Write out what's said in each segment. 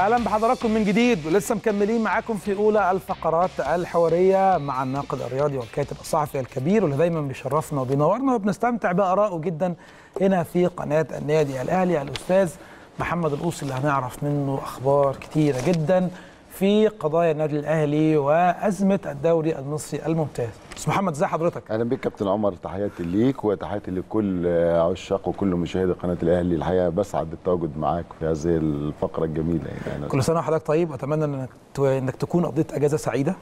اهلا بحضراتكم من جديد ولسه مكملين معاكم في اولى الفقرات الحواريه مع الناقد الرياضي والكاتب الصحفي الكبير واللي دايما بيشرفنا وبينورنا وبنستمتع بارائه جدا هنا في قناه النادي الاهلي الاستاذ محمد القوسي اللي هنعرف منه اخبار كتيره جدا في قضايا النادي الاهلي وازمه الدوري المصري الممتاز. استاذ محمد ازي حضرتك؟ اهلا بك كابتن عمر تحياتي ليك وتحياتي لكل عشاق وكل مشاهدي قناه الاهلي الحقيقه بسعد بالتواجد معاك في هذه الفقره الجميله يعني كل سنه وحضرتك طيب اتمنى انك انك تكون قضيت اجازه سعيده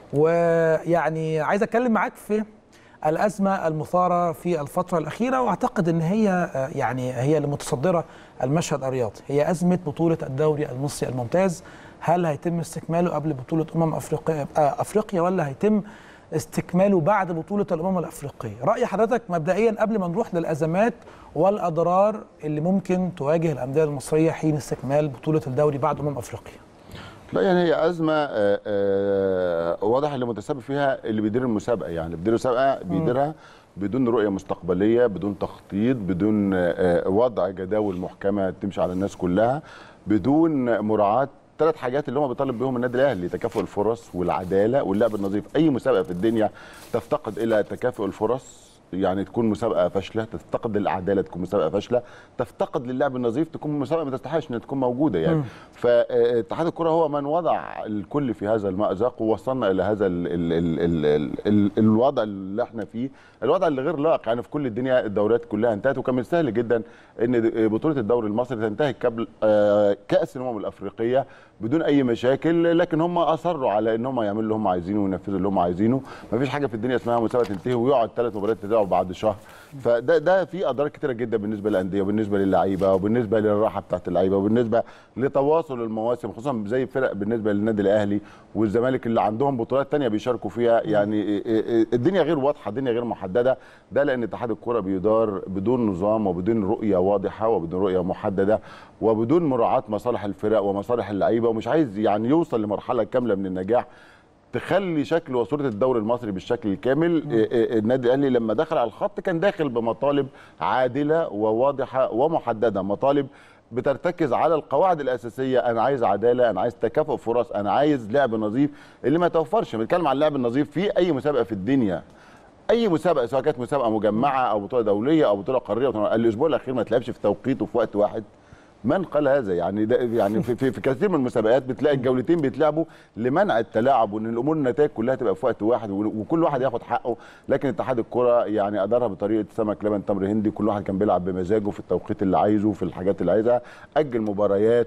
ويعني عايز اتكلم معاك في الازمه المثاره في الفتره الاخيره واعتقد ان هي يعني هي المتصدره المشهد الرياضي هي ازمه بطوله الدوري المصري الممتاز هل هيتم استكماله قبل بطوله امم افريقيا افريقيا ولا هيتم استكماله بعد بطوله الامم الافريقيه راي حضرتك مبدئيا قبل ما نروح للازمات والاضرار اللي ممكن تواجه الانديه المصريه حين استكمال بطوله الدوري بعد امم افريقيا لا يعني هي ازمه آآ آآ واضح اللي متسبب فيها اللي بيدير المسابقه يعني بيدير المسابقه بيديرها بدون رؤيه مستقبليه بدون تخطيط بدون وضع جداول محكمه تمشي على الناس كلها بدون مراعاه ثلاث حاجات اللي هم بيطالب بهم النادي الاهلي تكافؤ الفرص والعداله واللعب النظيف اي مسابقه في الدنيا تفتقد الى تكافؤ الفرص يعني تكون مسابقه فاشله تفتقد للعداله تكون مسابقه فاشله تفتقد للعب النظيف تكون مسابقه ما تستحقش انها تكون موجوده يعني فاتحاد الكره هو من وضع الكل في هذا المازق ووصلنا الى هذا ال ال ال ال ال ال الوضع اللي احنا فيه الوضع اللي غير لائق يعني في كل الدنيا الدوريات كلها انتهت وكان من السهل جدا ان بطوله الدوري المصري تنتهي قبل كاس الامم الافريقيه بدون اي مشاكل لكن هم اصروا على ان هم يعملوا اللي هم عايزينه وينفذوا اللي هم عايزينه ما فيش حاجه في الدنيا اسمها مسابقه تنتهي ويقعد ثلاث مباريات تتلعب بعد شهر فده ده في اضرار كتيره جدا بالنسبه للانديه وبالنسبه للعيبه وبالنسبه للراحه بتاعت اللعيبه وبالنسبه لتواصل المواسم خصوصا زي فرق بالنسبه للنادي الاهلي والزمالك اللي عندهم بطولات ثانيه بيشاركوا فيها يعني الدنيا غير واضحه الدنيا غير محدده ده لان اتحاد الكره بيدار بدون نظام وبدون رؤيه واضحه وبدون رؤيه محدده وبدون مراعاه مصالح الفرق ومصالح اللعيبه ومش عايز يعني يوصل لمرحله كامله من النجاح تخلي شكل وصوره الدوري المصري بالشكل الكامل النادي الاهلي لما دخل على الخط كان داخل بمطالب عادله وواضحه ومحدده مطالب بترتكز على القواعد الاساسيه انا عايز عداله انا عايز تكافؤ فرص انا عايز لعب نظيف اللي ما توفرش بنتكلم عن اللعب النظيف في اي مسابقه في الدنيا اي مسابقه سواء كانت مسابقه مجمعه او بطوله دوليه او بطوله قاريه الاسبوع الاخير ما تلعبش في توقيت وفي وقت واحد من قال هذا يعني ده يعني في, في, في كثير من المسابقات بتلاقي الجولتين بيتلعبوا لمنع التلاعب وان الامور النتائج كلها تبقى في وقت واحد وكل واحد ياخد حقه لكن اتحاد الكره يعني ادارها بطريقه سمك لبن تمر هندي كل واحد كان بيلعب بمزاجه في التوقيت اللي عايزه في الحاجات اللي عايزها اجل مباريات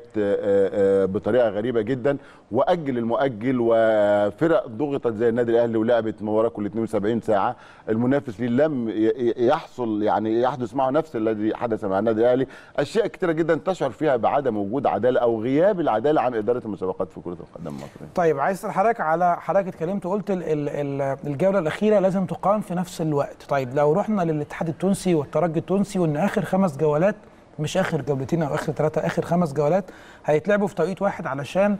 بطريقه غريبه جدا واجل المؤجل وفرق ضغطت زي النادي الاهلي ولعبت مباراه كل 72 ساعه المنافس ليه لم يحصل يعني يحدث معه نفس الذي حدث مع النادي الاهلي اشياء كثيره جدا تشعر فيها بعدم وجود عداله او غياب العداله عن اداره المسابقات في كره القدم المصريه. طيب عايز اسال حضرتك على حضرتك اتكلمت وقلت ال ال الجوله الاخيره لازم تقام في نفس الوقت، طيب لو رحنا للاتحاد التونسي والترجي التونسي وان اخر خمس جولات مش اخر جولتين او اخر ثلاثه اخر خمس جولات هيتلعبوا في توقيت واحد علشان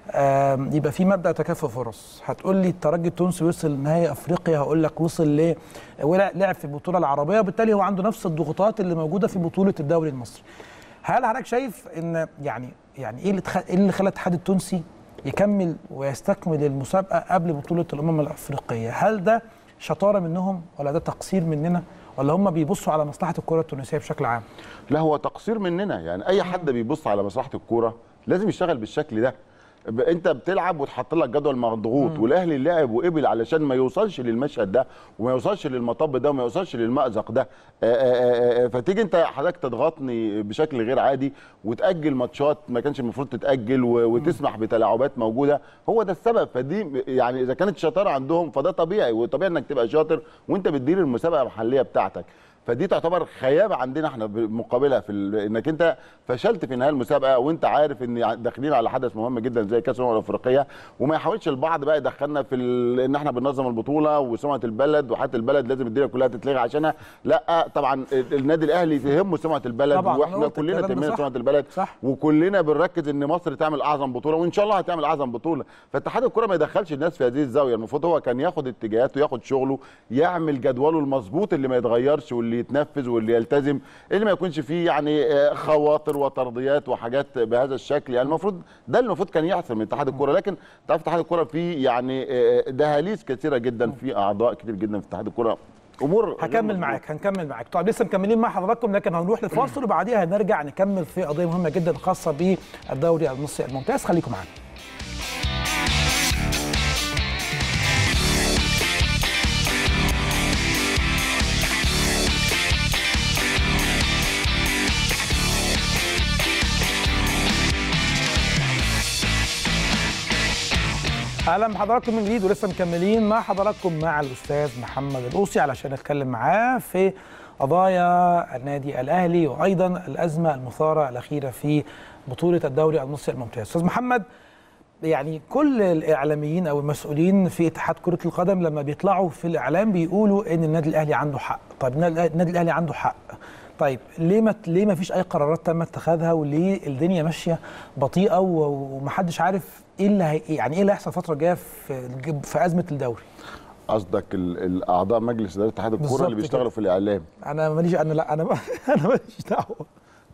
يبقى في مبدا تكافؤ فرص هتقول لي الترجي التونسي وصل نهائي افريقيا هقول لك وصل ل لعب في البطوله العربيه وبالتالي هو عنده نفس الضغوطات اللي موجوده في بطوله الدوري المصري هل حضرتك شايف ان يعني يعني ايه اللي تخ... ايه اللي خلى الاتحاد التونسي يكمل ويستكمل المسابقه قبل بطوله الامم الافريقيه؟ هل ده شطاره منهم ولا ده تقصير مننا ولا هم بيبصوا على مصلحه الكره التونسيه بشكل عام؟ لا هو تقصير مننا يعني اي حد بيبص على مصلحه الكوره لازم يشتغل بالشكل ده انت بتلعب وتحط لك جدول مضغوط والاهلي لعب وقبل علشان ما يوصلش للمشهد ده وما يوصلش للمطب ده وما يوصلش للمأزق ده آآ آآ فتيجي انت حضرتك تضغطني بشكل غير عادي وتاجل ماتشات ما كانش المفروض تتاجل وتسمح بتلاعبات موجوده هو ده السبب فدي يعني اذا كانت شطاره عندهم فده طبيعي وطبيعي انك تبقى شاطر وانت بتدير المسابقه المحليه بتاعتك فدي تعتبر خيابه عندنا احنا مقابلها في انك انت فشلت في نهايه المسابقه وانت عارف ان داخلين على حدث مهم جدا زي كاس الامم الافريقيه وما يحاولش البعض بقى يدخلنا في ان احنا بننظم البطوله وسمعه البلد وحتى البلد لازم الدنيا كلها تتلغي عشانها لا طبعا النادي الاهلي تهمه سمعه البلد طبعاً واحنا كلنا تهمنا سمعه البلد صح. وكلنا بنركز ان مصر تعمل اعظم بطوله وان شاء الله هتعمل اعظم بطوله فاتحاد الكره ما يدخلش الناس في هذه الزاويه المفروض هو كان ياخد اتجاهاته ياخد شغله يعمل جدوله المظبوط اللي ما يتغيرش واللي يتنفذ واللي يلتزم اللي ما يكونش فيه يعني آه، خواطر وترضيات وحاجات بهذا الشكل يعني المفروض ده اللي المفروض كان يحصل من اتحاد الكوره لكن تعرف اتحاد الكوره فيه يعني آه، دهاليز كثيره جدا في اعضاء كتير جدا في اتحاد الكوره امور غير هكمل مظبوطة. معاك هنكمل معاك طيب لسه مكملين مع حضراتكم لكن هنروح لفاصل وبعديها هنرجع نكمل في قضيه مهمه جدا خاصه بالدوري المصري الممتاز خليكم معانا اهلا بحضراتكم من جديد ولسه مكملين مع حضراتكم مع الاستاذ محمد الاوصي علشان نتكلم معاه في قضايا النادي الاهلي وايضا الازمه المثاره الاخيره في بطوله الدوري المصري الممتاز استاذ محمد يعني كل الاعلاميين او المسؤولين في اتحاد كره القدم لما بيطلعوا في الاعلام بيقولوا ان النادي الاهلي عنده حق طيب النادي الاهلي عنده حق طيب ليه ما ليه ما فيش اي قرارات تم اتخاذها وليه الدنيا ماشيه بطيئه و- ومحدش عارف ايه اللي هي يعني ايه اللي هيحصل الفتره الجايه في الج- في ازمه الدوري قصدك ال- الاعضاء مجلس اداره اتحاد الكوره بالظبط اللي بيشتغلوا كده. في الاعلام انا ماليش انا لا انا انا ماليش دعوه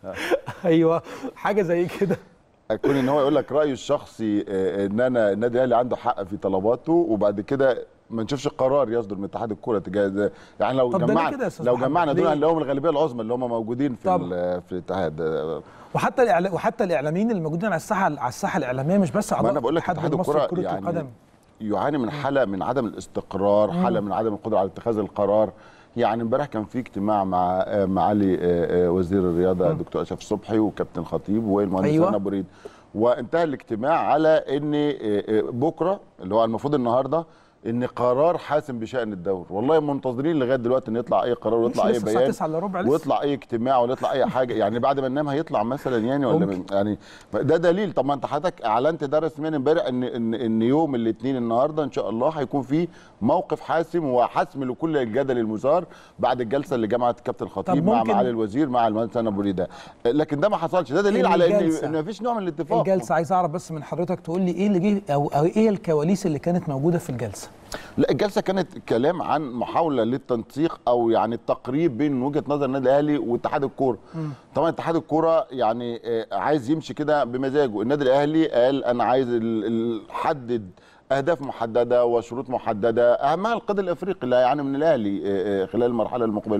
ايوه حاجه زي كده اكون ان هو يقول لك رايه الشخصي آه، ان انا النادي الاهلي عنده حق في طلباته وبعد كده ما نشوفش قرار يصدر من اتحاد الكوره تجاه ده يعني لو طب ده ليه جمعنا كده يا أستاذ لو محمد؟ جمعنا دول ليه؟ هنلاقيهم الغالبيه العظمى اللي هم موجودين في طبعا. ال- في الاتحاد آه، وحتى الإعلا... وحتى الاعلاميين اللي موجودين على الساحه على الساحه الاعلاميه مش بس ما اعضاء انا بقول لك الاتحاد اتحاد المصري الكوره لكرة يعني القدم يعاني من حاله من عدم الاستقرار حاله من عدم القدره على اتخاذ القرار يعني امبارح كان في اجتماع مع آه، معالي آه، آه، وزير الرياضه الدكتور اشرف صبحي وكابتن خطيب والمهندس أيوة. أيوة. بريد وانتهى الاجتماع على ان آه، آه، بكره اللي هو المفروض النهارده ان قرار حاسم بشان الدور والله منتظرين لغايه دلوقتي ان يطلع اي قرار ويطلع مش اي لسه الساعه بيان 9 الا ربع لسه ويطلع اي اجتماع ولا يطلع اي حاجه يعني بعد ما ننام هيطلع مثلا يعني ولا ممكن. من يعني ده دليل طب ما انت حضرتك اعلنت ده رسميا امبارح ان ان ان يوم الاثنين النهارده ان شاء الله هيكون في موقف حاسم وحسم لكل الجدل المثار بعد الجلسه اللي جمعت كابتن الخطيب مع ممكن- معالي الوزير مع المهندس انا بريده لكن ده ما حصلش ده دليل على ان الجلسة. ان مفيش نوع من الاتفاق الجلسه عايز اعرف بس من حضرتك تقول لي ايه اللي جه او, أو ايه الكواليس اللي كانت موجوده في الجلسه لا الجلسه كانت كلام عن محاوله للتنسيق او يعني التقريب بين وجهه نظر النادي الاهلي واتحاد الكوره طبعا اتحاد الكوره يعني آه، عايز يمشي كده بمزاجه النادي الاهلي قال انا عايز ال- ال- حدد اهداف محدده وشروط محدده اهمها القيد الافريقي اللي هيعاني من الاهلي آه، آه، خلال المرحله المقبله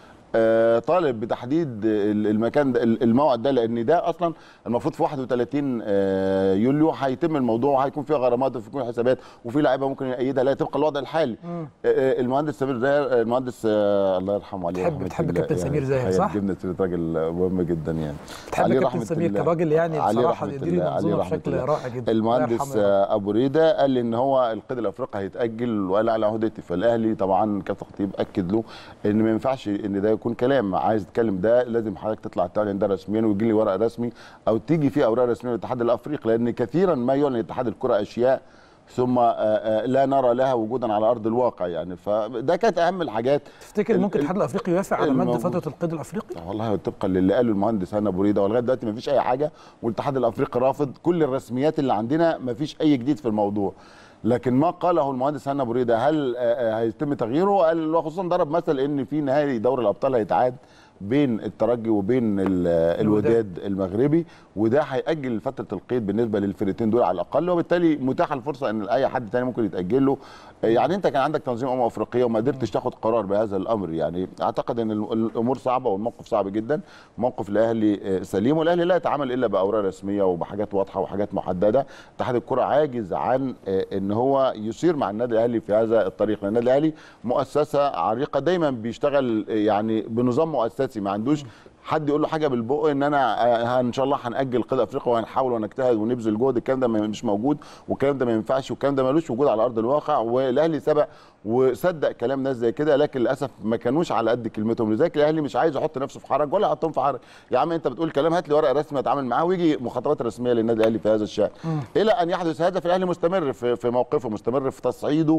آه، طالب بتحديد ال- المكان ده ال- الموعد ده لان ده اصلا المفروض في 31 آه، يوليو هيتم الموضوع وهيكون فيه غرامات وفي كل حسابات وفي لعيبه ممكن يأيدها لا تبقى الوضع الحالي آه، آه، المهندس سمير زاهر المهندس آه، الله يرحمه عليه تحب- رحمة تحب الله. كابتن سمير زاهر، تخيل صح؟ جبنا سيره راجل مهم جدا يعني تحب عليه كابتن رحمة سمير الله. كراجل يعني عليه بصراحه رحمة يدير الله. عليه المنظومه رحمة بشكل الله. رائع جدا الله المهندس يرحمه يا رب. آه، ابو ريده قال لي ان هو القيد الافريقي هيتاجل وقال على عهدتي فالاهلي طبعا كابتن خطيب اكد له ان ما ينفعش ان ده يكون كلام عايز تتكلم ده لازم حضرتك تطلع تعلن ده رسميا ويجي لي ورق رسمي او تيجي فيه اوراق رسميه من الاتحاد الافريقي لان كثيرا ما يعلن اتحاد الكره اشياء ثم آه، آه، لا نرى لها وجودا على ارض الواقع يعني فده كانت اهم الحاجات تفتكر ال- ممكن ال- الاتحاد الافريقي يوافق على مد الموجود. فتره القيد الافريقي والله طبقا للي قاله المهندس هنا بريده ولغايه دلوقتي ما فيش اي حاجه والاتحاد الافريقي رافض كل الرسميات اللي عندنا ما فيش اي جديد في الموضوع لكن ما قاله المهندس هنا بريده هل آه، آه، هيتم تغييره قال وخصوصا ضرب مثل ان في نهائي دوري الابطال هيتعاد بين الترجي وبين ال- الوداد المغربي وده هيأجل فتره القيد بالنسبه للفرقتين دول على الاقل وبالتالي متاحه الفرصه ان اي حد تاني ممكن يتأجل له يعني انت كان عندك تنظيم امم افريقيه وما قدرتش تاخد قرار بهذا الامر يعني اعتقد ان ال- الامور صعبه والموقف صعب جدا موقف الاهلي آه، سليم والاهلي لا يتعامل الا باوراق رسميه وبحاجات واضحه وحاجات محدده اتحاد الكره عاجز عن آه، ان هو يسير مع النادي الاهلي في هذا الطريق لان النادي الاهلي مؤسسه عريقه دايما بيشتغل آه، يعني بنظام مؤسسي ما عندوش حد يقول له حاجه بالبق ان انا آه، ان شاء الله هنأجل قيد افريقيا وهنحاول ونجتهد ونبذل جهد الكلام ده ما- مش موجود والكلام ده ما ينفعش والكلام ده ملوش وجود على ارض الواقع والاهلي سبق وصدق كلام ناس زي كده لكن للاسف ما كانوش على قد كلمتهم لذلك الاهلي مش عايز يحط نفسه في حرج ولا يحطهم في حرج يا عم انت بتقول كلام هات لي ورقه رسميه اتعامل معاه ويجي مخاطرات رسميه للنادي الاهلي في هذا الشان الى ان يحدث هذا فالاهلي مستمر في في موقفه مستمر في تصعيده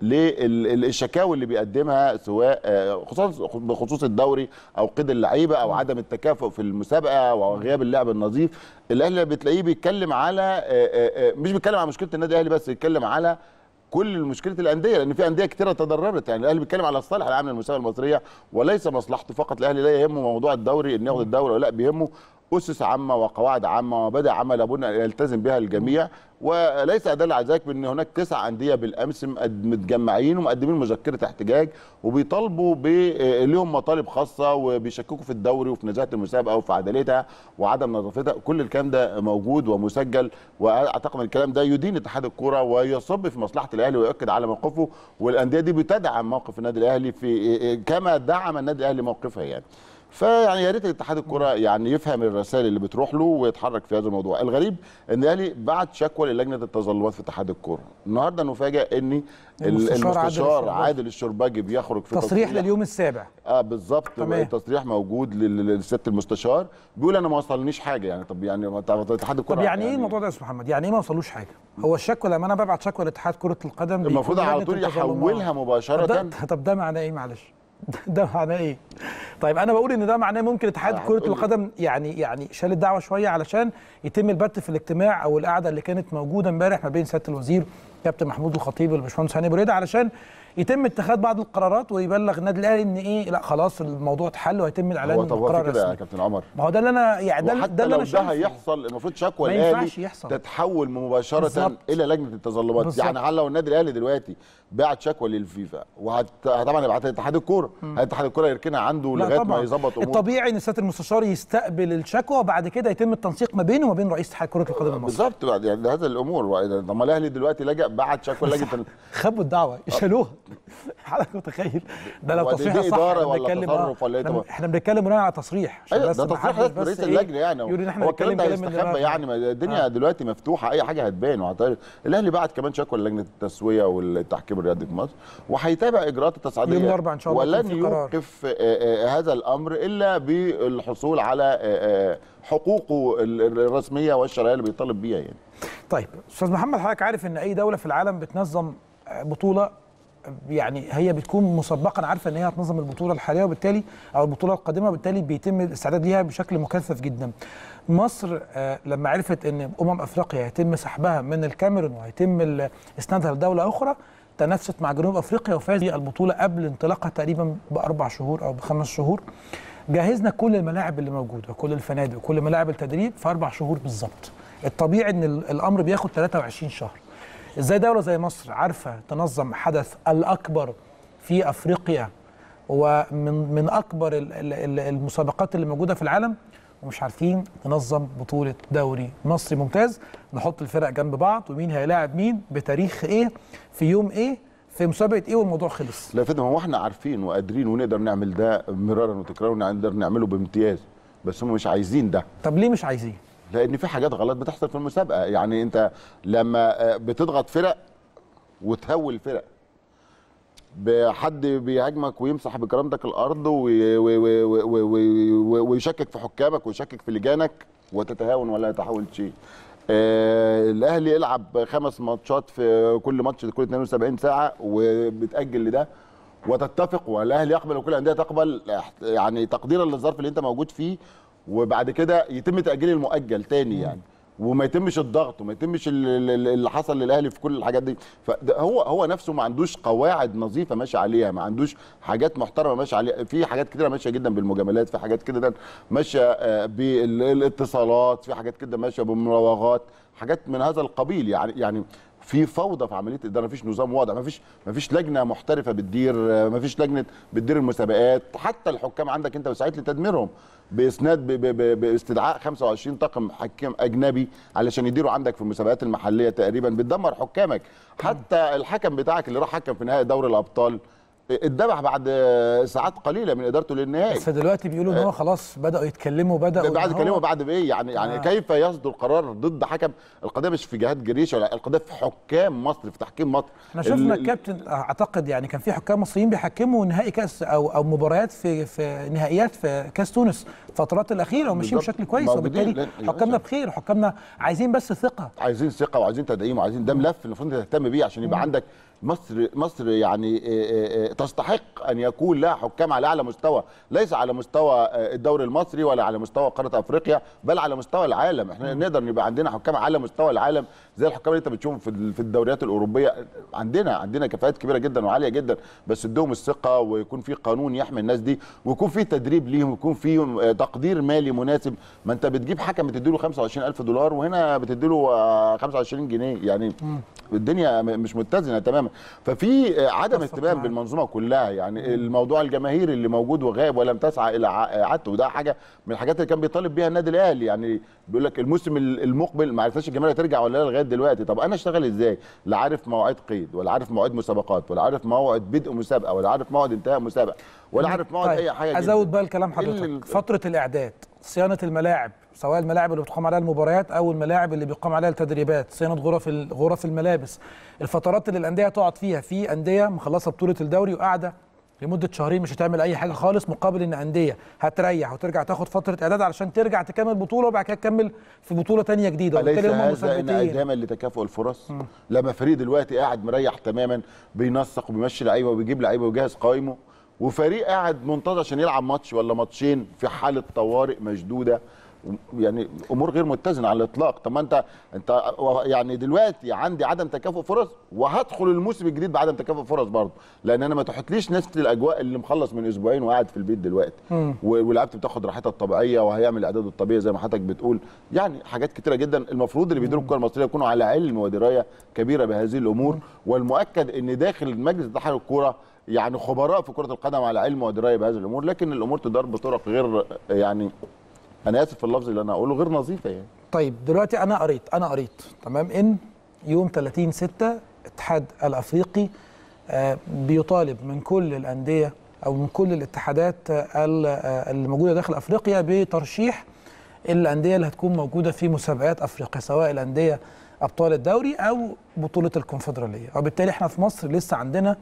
للشكاوي اللي بيقدمها سواء آه، خصوصا بخصوص الدوري او قيد اللعيبه او عدم التكافؤ في المسابقه او غياب اللعب النظيف الاهلي بتلاقيه بيتكلم على آه، آه، آه، مش بيتكلم على مشكله النادي الاهلي بس بيتكلم على كل مشكله الانديه لان في انديه كتيره تضررت يعني الاهلي بيتكلم على الصالح العام للمسابقه المصريه وليس مصلحته فقط الاهلي لا يهمه موضوع الدوري ان ياخد الدوري ولا لا بيهمه اسس عامه وقواعد عامه ومبادئ عامه لابد ان يلتزم بها الجميع وليس ادل على ذلك بان هناك تسع انديه بالامس مقد- متجمعين ومقدمين مذكره احتجاج وبيطالبوا ب لهم مطالب خاصه وبيشككوا في الدوري وفي نزاهه المسابقه وفي عدالتها وعدم نظافتها كل الكلام ده موجود ومسجل واعتقد ان الكلام ده يدين اتحاد الكوره ويصب في مصلحه الاهلي ويؤكد على موقفه والانديه دي بتدعم موقف النادي الاهلي في كما دعم النادي الاهلي موقفها يعني فيعني يا ريت اتحاد الكره يعني يفهم الرسائل اللي بتروح له ويتحرك في هذا الموضوع الغريب ان الاهلي بعت شكوى للجنه التظلمات في اتحاد الكره النهارده نفاجئ ان المستشار عادل المستشار الشرباجي. عادل الشرباجي بيخرج في تصريح لليوم السابع اه بالظبط تمام. التصريح موجود لل- للست المستشار بيقول انا ما وصلنيش حاجه يعني طب يعني ما طب اتحاد الكره طب يعني ايه الموضوع ده يا استاذ محمد يعني ايه ما وصلوش حاجه هو الشكوى لما انا ببعت شكوى لاتحاد كره القدم المفروض بيكون على لجنة طول التظلمات. يحولها طب مباشره ده, طب ده معناه ايه معلش ده معناه ايه طيب انا بقول ان ده معناه ممكن اتحاد آه، كره هتقول لي. القدم يعني يعني شال الدعوه شويه علشان يتم البت في الاجتماع او القعده اللي كانت موجوده امبارح ما بين سياده الوزير كابتن محمود الخطيب والباشمهندس هاني بريده علشان يتم اتخاذ بعض القرارات ويبلغ النادي الاهلي ان ايه لا خلاص الموضوع اتحل وهيتم الاعلان هو طب هو بقرار في كده يا رسمي كابتن عمر ما هو ده اللي انا يعني ده, وحتى ده اللي لو انا ده شايفه هيحصل المفروض شكوى ما الاهلي ينفعش يحصل. تتحول مباشره بالظبط. الى لجنه التظلمات بالظبط. يعني هل لو النادي الاهلي دلوقتي بعت شكوى للفيفا وهت طبعا يبعتها لاتحاد الكوره هل اتحاد الكوره يركنها عنده لا لغايه ما طبعا يظبط اموره الطبيعي ان سياده المستشار يستقبل الشكوى وبعد كده يتم التنسيق ما بينه وما بين رئيس اتحاد كره القدم المصري بالظبط بعد- يعني هذا الامور طب ما الاهلي دلوقتي لجأ بعت شكوى لجنه خبوا الدعوه يشالوها حضرتك متخيل ده لو ودي- تصريح دي صح إدارة إحنا ولا بنتكلم- تصرف ولا إيه إحنا- طبعا؟ احنا بنتكلم بناء على تصريح عشان ايوه بس ده ما تصريح حدش رسمي بس رئيس إيه اللجنه يعني يقول ان احنا هو الكلام بنتكلم ده كلام من هيستخبى دماغنا. يعني ما الدنيا دلوقتي مفتوحه اي حاجه هتبان وهت- الاهلي بعت كمان شكوى للجنه التسويه والتحكيم الرياضي في مصر وهيتابع اجراءات التصعيديه يوم الأربعاء إن شاء الله ولن يكون في قرار. يوقف آه، آه، هذا الامر الا بالحصول على آه، آه، حقوقه ال- الرسميه والشرعيه اللي بيطالب بيها يعني طيب استاذ محمد حضرتك عارف ان اي دوله في العالم بتنظم بطوله يعني هي بتكون مسبقا عارفه ان هي هتنظم البطوله الحاليه وبالتالي او البطوله القادمه وبالتالي بيتم الاستعداد ليها بشكل مكثف جدا. مصر آه، لما عرفت ان امم افريقيا هيتم سحبها من الكاميرون وهيتم ال- اسنادها لدوله اخرى تنافست مع جنوب افريقيا وفاز البطوله قبل انطلاقها تقريبا باربع شهور او بخمس شهور. جهزنا كل الملاعب اللي موجوده وكل الفنادق وكل ملاعب التدريب في اربع شهور بالظبط. الطبيعي ان ال- الامر بياخد 23 شهر. ازاي دوله زي مصر عارفه تنظم حدث الاكبر في افريقيا ومن من اكبر ال- ال- ال- المسابقات اللي موجوده في العالم ومش عارفين ننظم بطوله دوري مصري ممتاز نحط الفرق جنب بعض ومين هيلاعب مين بتاريخ ايه في يوم ايه في مسابقه ايه والموضوع خلص لا يا فندم هو احنا عارفين وقادرين ونقدر نعمل ده مرارا وتكرارا ونقدر نعمله بامتياز بس هم مش عايزين ده طب ليه مش عايزين لان في حاجات غلط بتحصل في المسابقه يعني انت لما آه، بتضغط فرق وتهول فرق بحد بيهاجمك ويمسح بكرامتك الارض وي- وي- وي- وي- وي- وي- ويشكك في حكامك ويشكك في لجانك وتتهاون ولا يتحول شيء آه الاهلي يلعب خمس ماتشات في كل ماتش كل 72 ساعه وبتاجل لده وتتفق والاهلي يقبل وكل الانديه تقبل يعني تقديرا للظرف اللي انت موجود فيه وبعد كده يتم تاجيل المؤجل تاني يعني وما يتمش الضغط وما يتمش ال- ال- اللي حصل للاهلي في كل الحاجات دي فهو هو نفسه ما عندوش قواعد نظيفه ماشي عليها ما عندوش حاجات محترمه ماشي عليها في حاجات كتيره ماشيه جدا بالمجاملات في حاجات كده ماشيه آه، بالاتصالات في حاجات كده ماشيه بالمراوغات حاجات من هذا القبيل يعني يعني في فوضى في عمليه الاداره مفيش نظام واضح مفيش مفيش لجنه محترفه بتدير آه، مفيش لجنه بتدير المسابقات حتى الحكام عندك انت وسعيت لتدميرهم باسناد ب- ب- ب- باستدعاء 25 طاقم حكام اجنبي علشان يديروا عندك في المسابقات المحليه تقريبا بتدمر حكامك حتى الحكم بتاعك اللي راح حكم في نهائي دوري الابطال اتذبح بعد ساعات قليله من ادارته للنهائي بس دلوقتي بيقولوا ان هو خلاص بداوا يتكلموا بداوا بعد إن هو- كلمه بعد بايه يعني يعني آه. آه. كيف يصدر قرار ضد حكم القضيه مش في جهات جريشه ولا القضيه في حكام مصر في تحكيم مصر احنا شفنا ال- الكابتن اعتقد يعني كان في حكام مصريين بيحكموا نهائي كاس او او مباريات في في نهائيات في كاس تونس الفترات الاخيره وماشيين بالظبط. بشكل كويس موجودين. وبالتالي لا، يا حكامنا باشا. بخير حكامنا عايزين بس ثقه عايزين ثقه وعايزين تدعيم وعايزين ده ملف المفروض انت تهتم بيه عشان يبقى عندك مصر مصر يعني آه، آه، تستحق ان يكون لها حكام على اعلى مستوى ليس على مستوى آه، الدوري المصري ولا على مستوى قاره افريقيا بل على مستوى العالم احنا نقدر يبقى عندنا حكام على مستوى العالم زي الحكام اللي انت بتشوفهم في ال- في الدوريات الاوروبيه عندنا عندنا كفاءات كبيره جدا وعاليه جدا بس ادوهم الثقه ويكون في قانون يحمي الناس دي ويكون في تدريب ليهم ويكون في آه، تقدير مالي مناسب ما انت بتجيب حكم بتديله 25000 دولار وهنا بتديله آه، 25 جنيه يعني الدنيا م- مش متزنه تماما ففي آه، عدم اتفق اهتمام معاك. بالمنظومه كلها يعني الموضوع الجماهيري اللي موجود وغاب ولم تسعى الى ع- اعادته وده حاجه من الحاجات اللي كان بيطالب بيها النادي الاهلي يعني بيقول لك الموسم ال- المقبل ما عرفناش الجماهير هترجع ولا لا لغايه دلوقتي طب انا اشتغل ازاي لا عارف مواعيد قيد ولا عارف مواعيد مسابقات ولا عارف موعد بدء مسابقه ولا عارف موعد انتهاء مسابقه ولا عارف موعد طيب، اي حاجه ازود جداً. بقى الكلام إيه اللي- حضرتك فتره الاعداد صيانه الملاعب سواء الملاعب اللي بتقام عليها المباريات او الملاعب اللي بيقام عليها التدريبات صيانه غرف ال- غرف الملابس الفترات اللي الانديه تقعد فيها في انديه مخلصه بطوله الدوري وقاعده لمده شهرين مش هتعمل اي حاجه خالص مقابل ان انديه هتريح وترجع تاخد فتره اعداد علشان ترجع تكمل بطوله وبعد كده تكمل في بطوله تانية جديده أليس وبالتالي هم هذا مثبتين انعداما لتكافؤ الفرص؟ لما فريق دلوقتي قاعد مريح تماما بينسق وبيمشي لعيبه وبيجيب لعيبه ويجهز قايمه وفريق قاعد منتظر عشان يلعب ماتش ولا ماتشين في حاله طوارئ مشدوده يعني امور غير متزنه على الاطلاق طب ما انت انت يعني دلوقتي عندي عدم تكافؤ فرص وهدخل الموسم الجديد بعدم تكافؤ فرص برضه لان انا ما تحطليش نفس الاجواء اللي مخلص من اسبوعين وقاعد في البيت دلوقتي و- ولعبت بتاخد راحتها الطبيعيه وهيعمل الاعداد الطبيعي زي ما حضرتك بتقول يعني حاجات كتيره جدا المفروض اللي بيديروا الكره المصريه يكونوا على علم ودرايه كبيره بهذه الامور والمؤكد ان داخل مجلس اتحاد الكوره يعني خبراء في كره القدم على علم ودرايه بهذه الامور لكن الامور تدار بطرق غير يعني انا اسف في اللفظ اللي انا اقوله غير نظيفه يعني طيب دلوقتي انا قريت انا قريت تمام ان يوم 30 6 الاتحاد الافريقي آه، بيطالب من كل الانديه او من كل الاتحادات آه، ال- آه، اللي موجوده داخل افريقيا بترشيح الانديه اللي هتكون موجوده في مسابقات افريقيا سواء الانديه ابطال الدوري او بطوله الكونفدراليه وبالتالي احنا في مصر لسه عندنا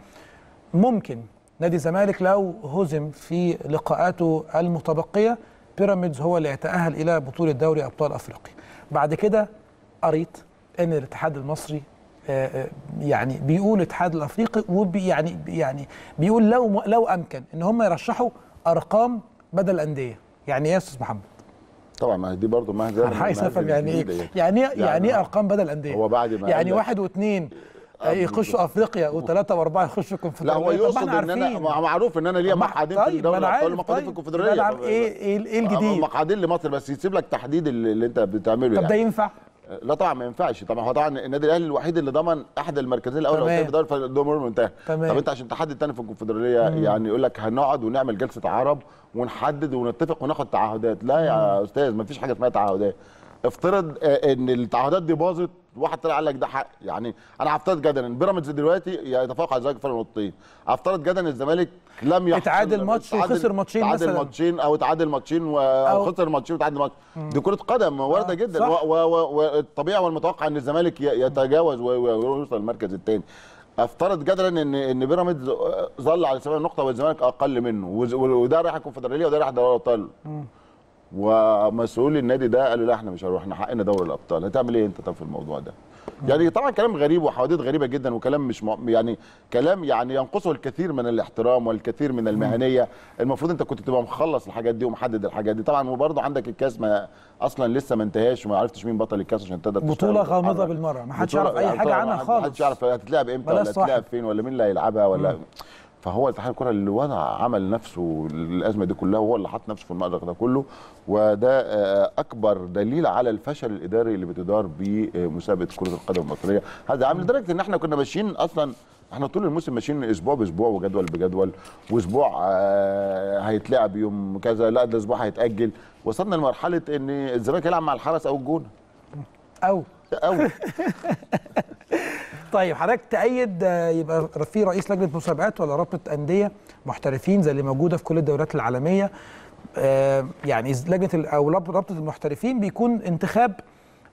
ممكن نادي الزمالك لو هزم في لقاءاته المتبقيه بيراميدز هو اللي يتاهل الى بطوله دوري ابطال افريقيا بعد كده قريت ان الاتحاد المصري آه، آه، يعني بيقول الاتحاد الافريقي وبي يعني يعني بيقول لو لو امكن ان هم يرشحوا ارقام بدل انديه يعني ايه يا استاذ محمد طبعا ما هي دي برضه مهزله انا عايز مهزلة افهم يعني ايه جديدة يعني ايه يعني ايه هو- ارقام بدل انديه هو بعد ما يعني قال لك- واحد واثنين آه، يخشوا افريقيا وثلاثه واربعه يخشوا لا كونفدراليه هو طب يقصد احنا ان انا عارفين. ما- معروف ان انا ليا طب ما- مقعدين في طيب، الدوري ما أنا الابطال عارف، ومقعدين طيب. في الكونفدراليه ما أنا عارف ايه ايه ايه الجديد مقعدين لمصر بس يسيب لك تحديد اللي اللي انت بتعمله طب ده يعني. ينفع لا طبعا ما ينفعش طبعا هو طبعا النادي الاهلي الوحيد اللي ضمن احد المركزين الاول تمام. والثاني في الدوري فالامور منتهى تمام. طب انت عشان تحدد تاني في الكونفدراليه يعني يقول لك هنقعد ونعمل جلسه عرب ونحدد ونتفق وناخد تعهدات لا يا استاذ ما فيش حاجه اسمها تعهدات افترض آه، ان التعهدات دي باظت واحد طلع قال لك ده حق يعني انا هفترض جدا ان بيراميدز دلوقتي يتفوق على الزمالك فرق نقطتين هفترض جدا ان الزمالك لم يحصل اتعادل ماتش تعادل- وخسر ماتشين تعادل مثلاً. ماتشين او تعادل ماتشين و... او أو- خسر ماتشين وتعادل ماتش دي كره قدم وارده آه، جدا صح. و- و- و- والطبيعي والمتوقع ان الزمالك ي- يتجاوز و- و- ويوصل المركز الثاني افترض جدلا ان ان بيراميدز ظل على 7 نقطه والزمالك اقل منه وز- وده رايح الكونفدراليه وده رايح دوري الابطال ومسؤول النادي ده قالوا لا احنا مش هنروح احنا حقنا دوري الابطال هتعمل ايه انت طب في الموضوع ده يعني طبعا كلام غريب وحواديت غريبه جدا وكلام مش م... يعني كلام يعني ينقصه الكثير من الاحترام والكثير من المهنيه المفروض انت كنت تبقى مخلص الحاجات دي ومحدد الحاجات دي طبعا وبرضه عندك الكاس ما اصلا لسه ما انتهاش وما عرفتش مين بطل الكاس عشان تقدر بطولة تشتغل غامضة وتتحرك. بالمرة، ما حدش بطولة- يعرف أي يعني حاجة طبعاً عنها ما خالص. حدش يعرف هتتلعب امتى بلاش ولا هتتلعب صاحب. فين ولا مين اللي هيلعبها ولا فهو اتحاد الكره اللي وضع عمل نفسه الازمه دي كلها وهو اللي حط نفسه في المأزق ده كله وده آه، اكبر دليل على الفشل الاداري اللي بتدار بمسابقه كره القدم المصريه هذا عامل لدرجه ان احنا كنا ماشيين اصلا احنا طول الموسم ماشيين اسبوع باسبوع وجدول بجدول واسبوع آه، هيتلعب يوم كذا لا ده اسبوع هيتاجل وصلنا لمرحله ان الزمالك يلعب مع الحرس او الجونه او او طيب حضرتك تأيد آه، يبقى في رئيس لجنه مسابقات ولا رابطه انديه محترفين زي اللي موجوده في كل الدوريات العالميه آه، يعني لجنه ال- او راب- رابطه المحترفين بيكون انتخاب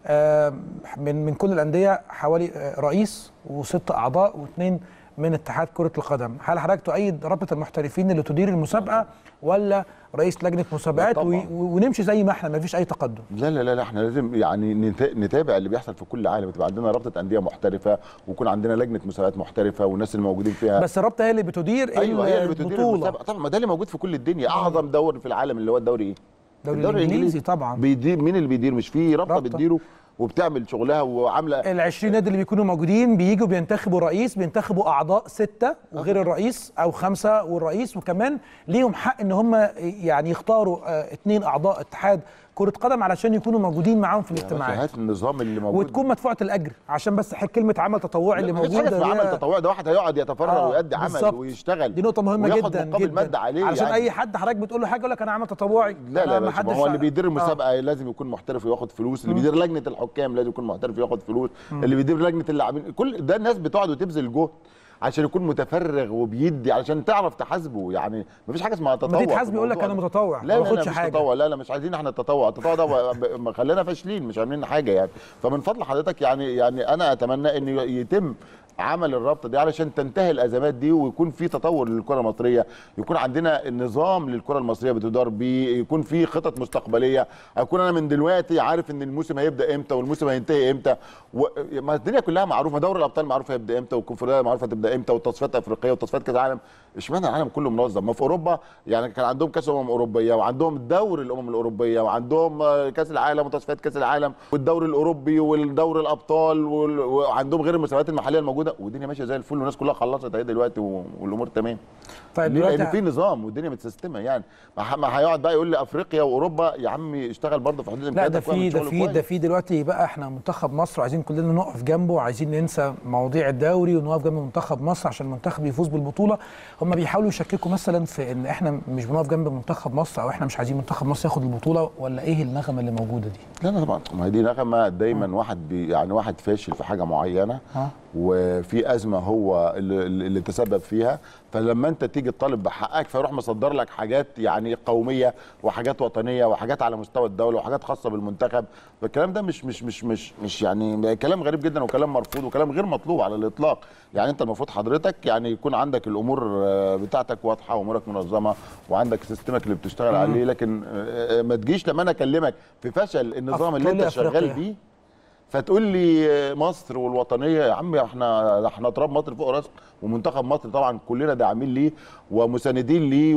آه، من من كل الانديه حوالي آه، رئيس وست اعضاء واثنين من اتحاد كره القدم هل حضرتك تؤيد رابطه المحترفين اللي تدير المسابقه ولا رئيس لجنه مسابقات طبعاً. و- و- ونمشي زي ما احنا ما فيش اي تقدم لا لا لا لا احنا لازم يعني نتا- نتابع اللي بيحصل في كل عالم تبقى عندنا رابطه انديه محترفه ويكون عندنا لجنه مسابقات محترفه والناس اللي موجودين فيها بس الرابطه هي اللي بتدير ايوه هي اللي بتدير البطوله المسابقه طبعا ما ده اللي موجود في كل الدنيا اعظم دوري في العالم اللي هو الدوري ايه؟ الدوري الإنجليزي طبعاً. بيدير مين اللي بيدير مش في رابطه رابطة. بتديره وبتعمل شغلها وعامله ال 20 نادي اللي بيكونوا موجودين بييجوا بينتخبوا رئيس بينتخبوا اعضاء سته وغير الرئيس او خمسه والرئيس وكمان ليهم حق ان هم يعني يختاروا آه، اثنين اعضاء اتحاد كره قدم علشان يكونوا موجودين معاهم في الاجتماعات هات النظام اللي موجود وتكون مدفوعه الاجر عشان بس حك كلمه عمل تطوعي اللي لا، مفيش حاجه موجوده اسمها دي- عمل تطوعي ده واحد هيقعد يتفرغ آه، ويؤدي عمل بالظبط. ويشتغل دي نقطه مهمه وياخد جدا مقابل جدا ماده عليه علشان يعني. اي حد حضرتك بتقول له حاجه يقول لك انا عمل تطوعي لا أنا لا ما لا حدش هو اللي بيدير آه. المسابقه لازم يكون محترف وياخد فلوس اللي بيدير لجنه الحكام لازم يكون محترف وياخد فلوس اللي بيدير لجنه اللاعبين كل ده الناس بتقعد وتبذل جهد عشان يكون متفرغ وبيدي علشان تعرف تحاسبه يعني مفيش حاجه اسمها تطوع تيجي في تحاسب يقول لك الموضوع أنا ده. متطوع، لا ما لا باخدش لا مش حاجة. تطوع لا لا مش عايزين احنا التطوع التطوع ده ب- ب- خلينا فاشلين مش عاملين حاجه يعني فمن فضل حضرتك يعني يعني انا اتمنى ان يتم عمل الرابطه دي علشان تنتهي الازمات دي ويكون في تطور للكره المصريه يكون عندنا نظام للكره المصريه بتدار بيه يكون في خطط مستقبليه اكون انا من دلوقتي عارف ان الموسم هيبدا امتى والموسم هينتهي امتى و... ما الدنيا كلها معروفه دوري الابطال معروف هيبدا امتى والكونفدراليه معروفه هتبدا امتى والتصفيات الافريقيه وتصفيات كاس العالم اشمعنى العالم كله منظم ما في اوروبا يعني كان عندهم كاس امم اوروبيه وعندهم دوري الامم الاوروبيه وعندهم آه، كاس العالم وتصفيات كاس العالم والدوري الاوروبي والدوري الابطال وال- وعندهم غير المسابقات المحليه الموجوده والدنيا ماشيه زي الفل والناس كلها خلصت اهي دلوقتي و- والامور تمام طيب ليه؟ لان دلوقتي في نظام والدنيا متسيستمه يعني ما ح- ما هيقعد بقى يقول لي افريقيا واوروبا يا عمي اشتغل برضه في حدود لا ده إمكانياتك واعمل في ده شغل في كويس. ده في دلوقتي بقى احنا منتخب مصر وعايزين كلنا نقف جنبه وعايزين ننسى مواضيع الدوري ونقف جنب منتخب مصر عشان المنتخب يفوز بالبطوله هم بيحاولوا يشككوا مثلا في ان احنا مش بنقف جنب منتخب مصر او احنا مش عايزين منتخب مصر ياخد البطوله ولا ايه النغمه اللي موجوده دي لا لا طبعا ما هي دي نغمه دايما واحد بي يعني واحد فاشل في حاجه معينه اه وفي ازمه هو اللي, اللي تسبب فيها فلما انت تيجي تطالب بحقك فيروح مصدر لك حاجات يعني قوميه وحاجات وطنيه وحاجات على مستوى الدوله وحاجات خاصه بالمنتخب فالكلام ده مش مش مش مش مش يعني كلام غريب جدا وكلام مرفوض وكلام غير مطلوب على الاطلاق يعني انت المفروض حضرتك يعني يكون عندك الامور آه، بتاعتك واضحه وامورك منظمه وعندك سيستمك اللي بتشتغل عليه لكن آه، آه، ما تجيش لما انا اكلمك في فشل النظام اللي أفريقيا انت شغال أفريقيا. بيه فتقول لي مصر والوطنيه يا عم احنا احنا تراب مصر فوق راسنا ومنتخب مصر طبعا كلنا داعمين ليه ومساندين ليه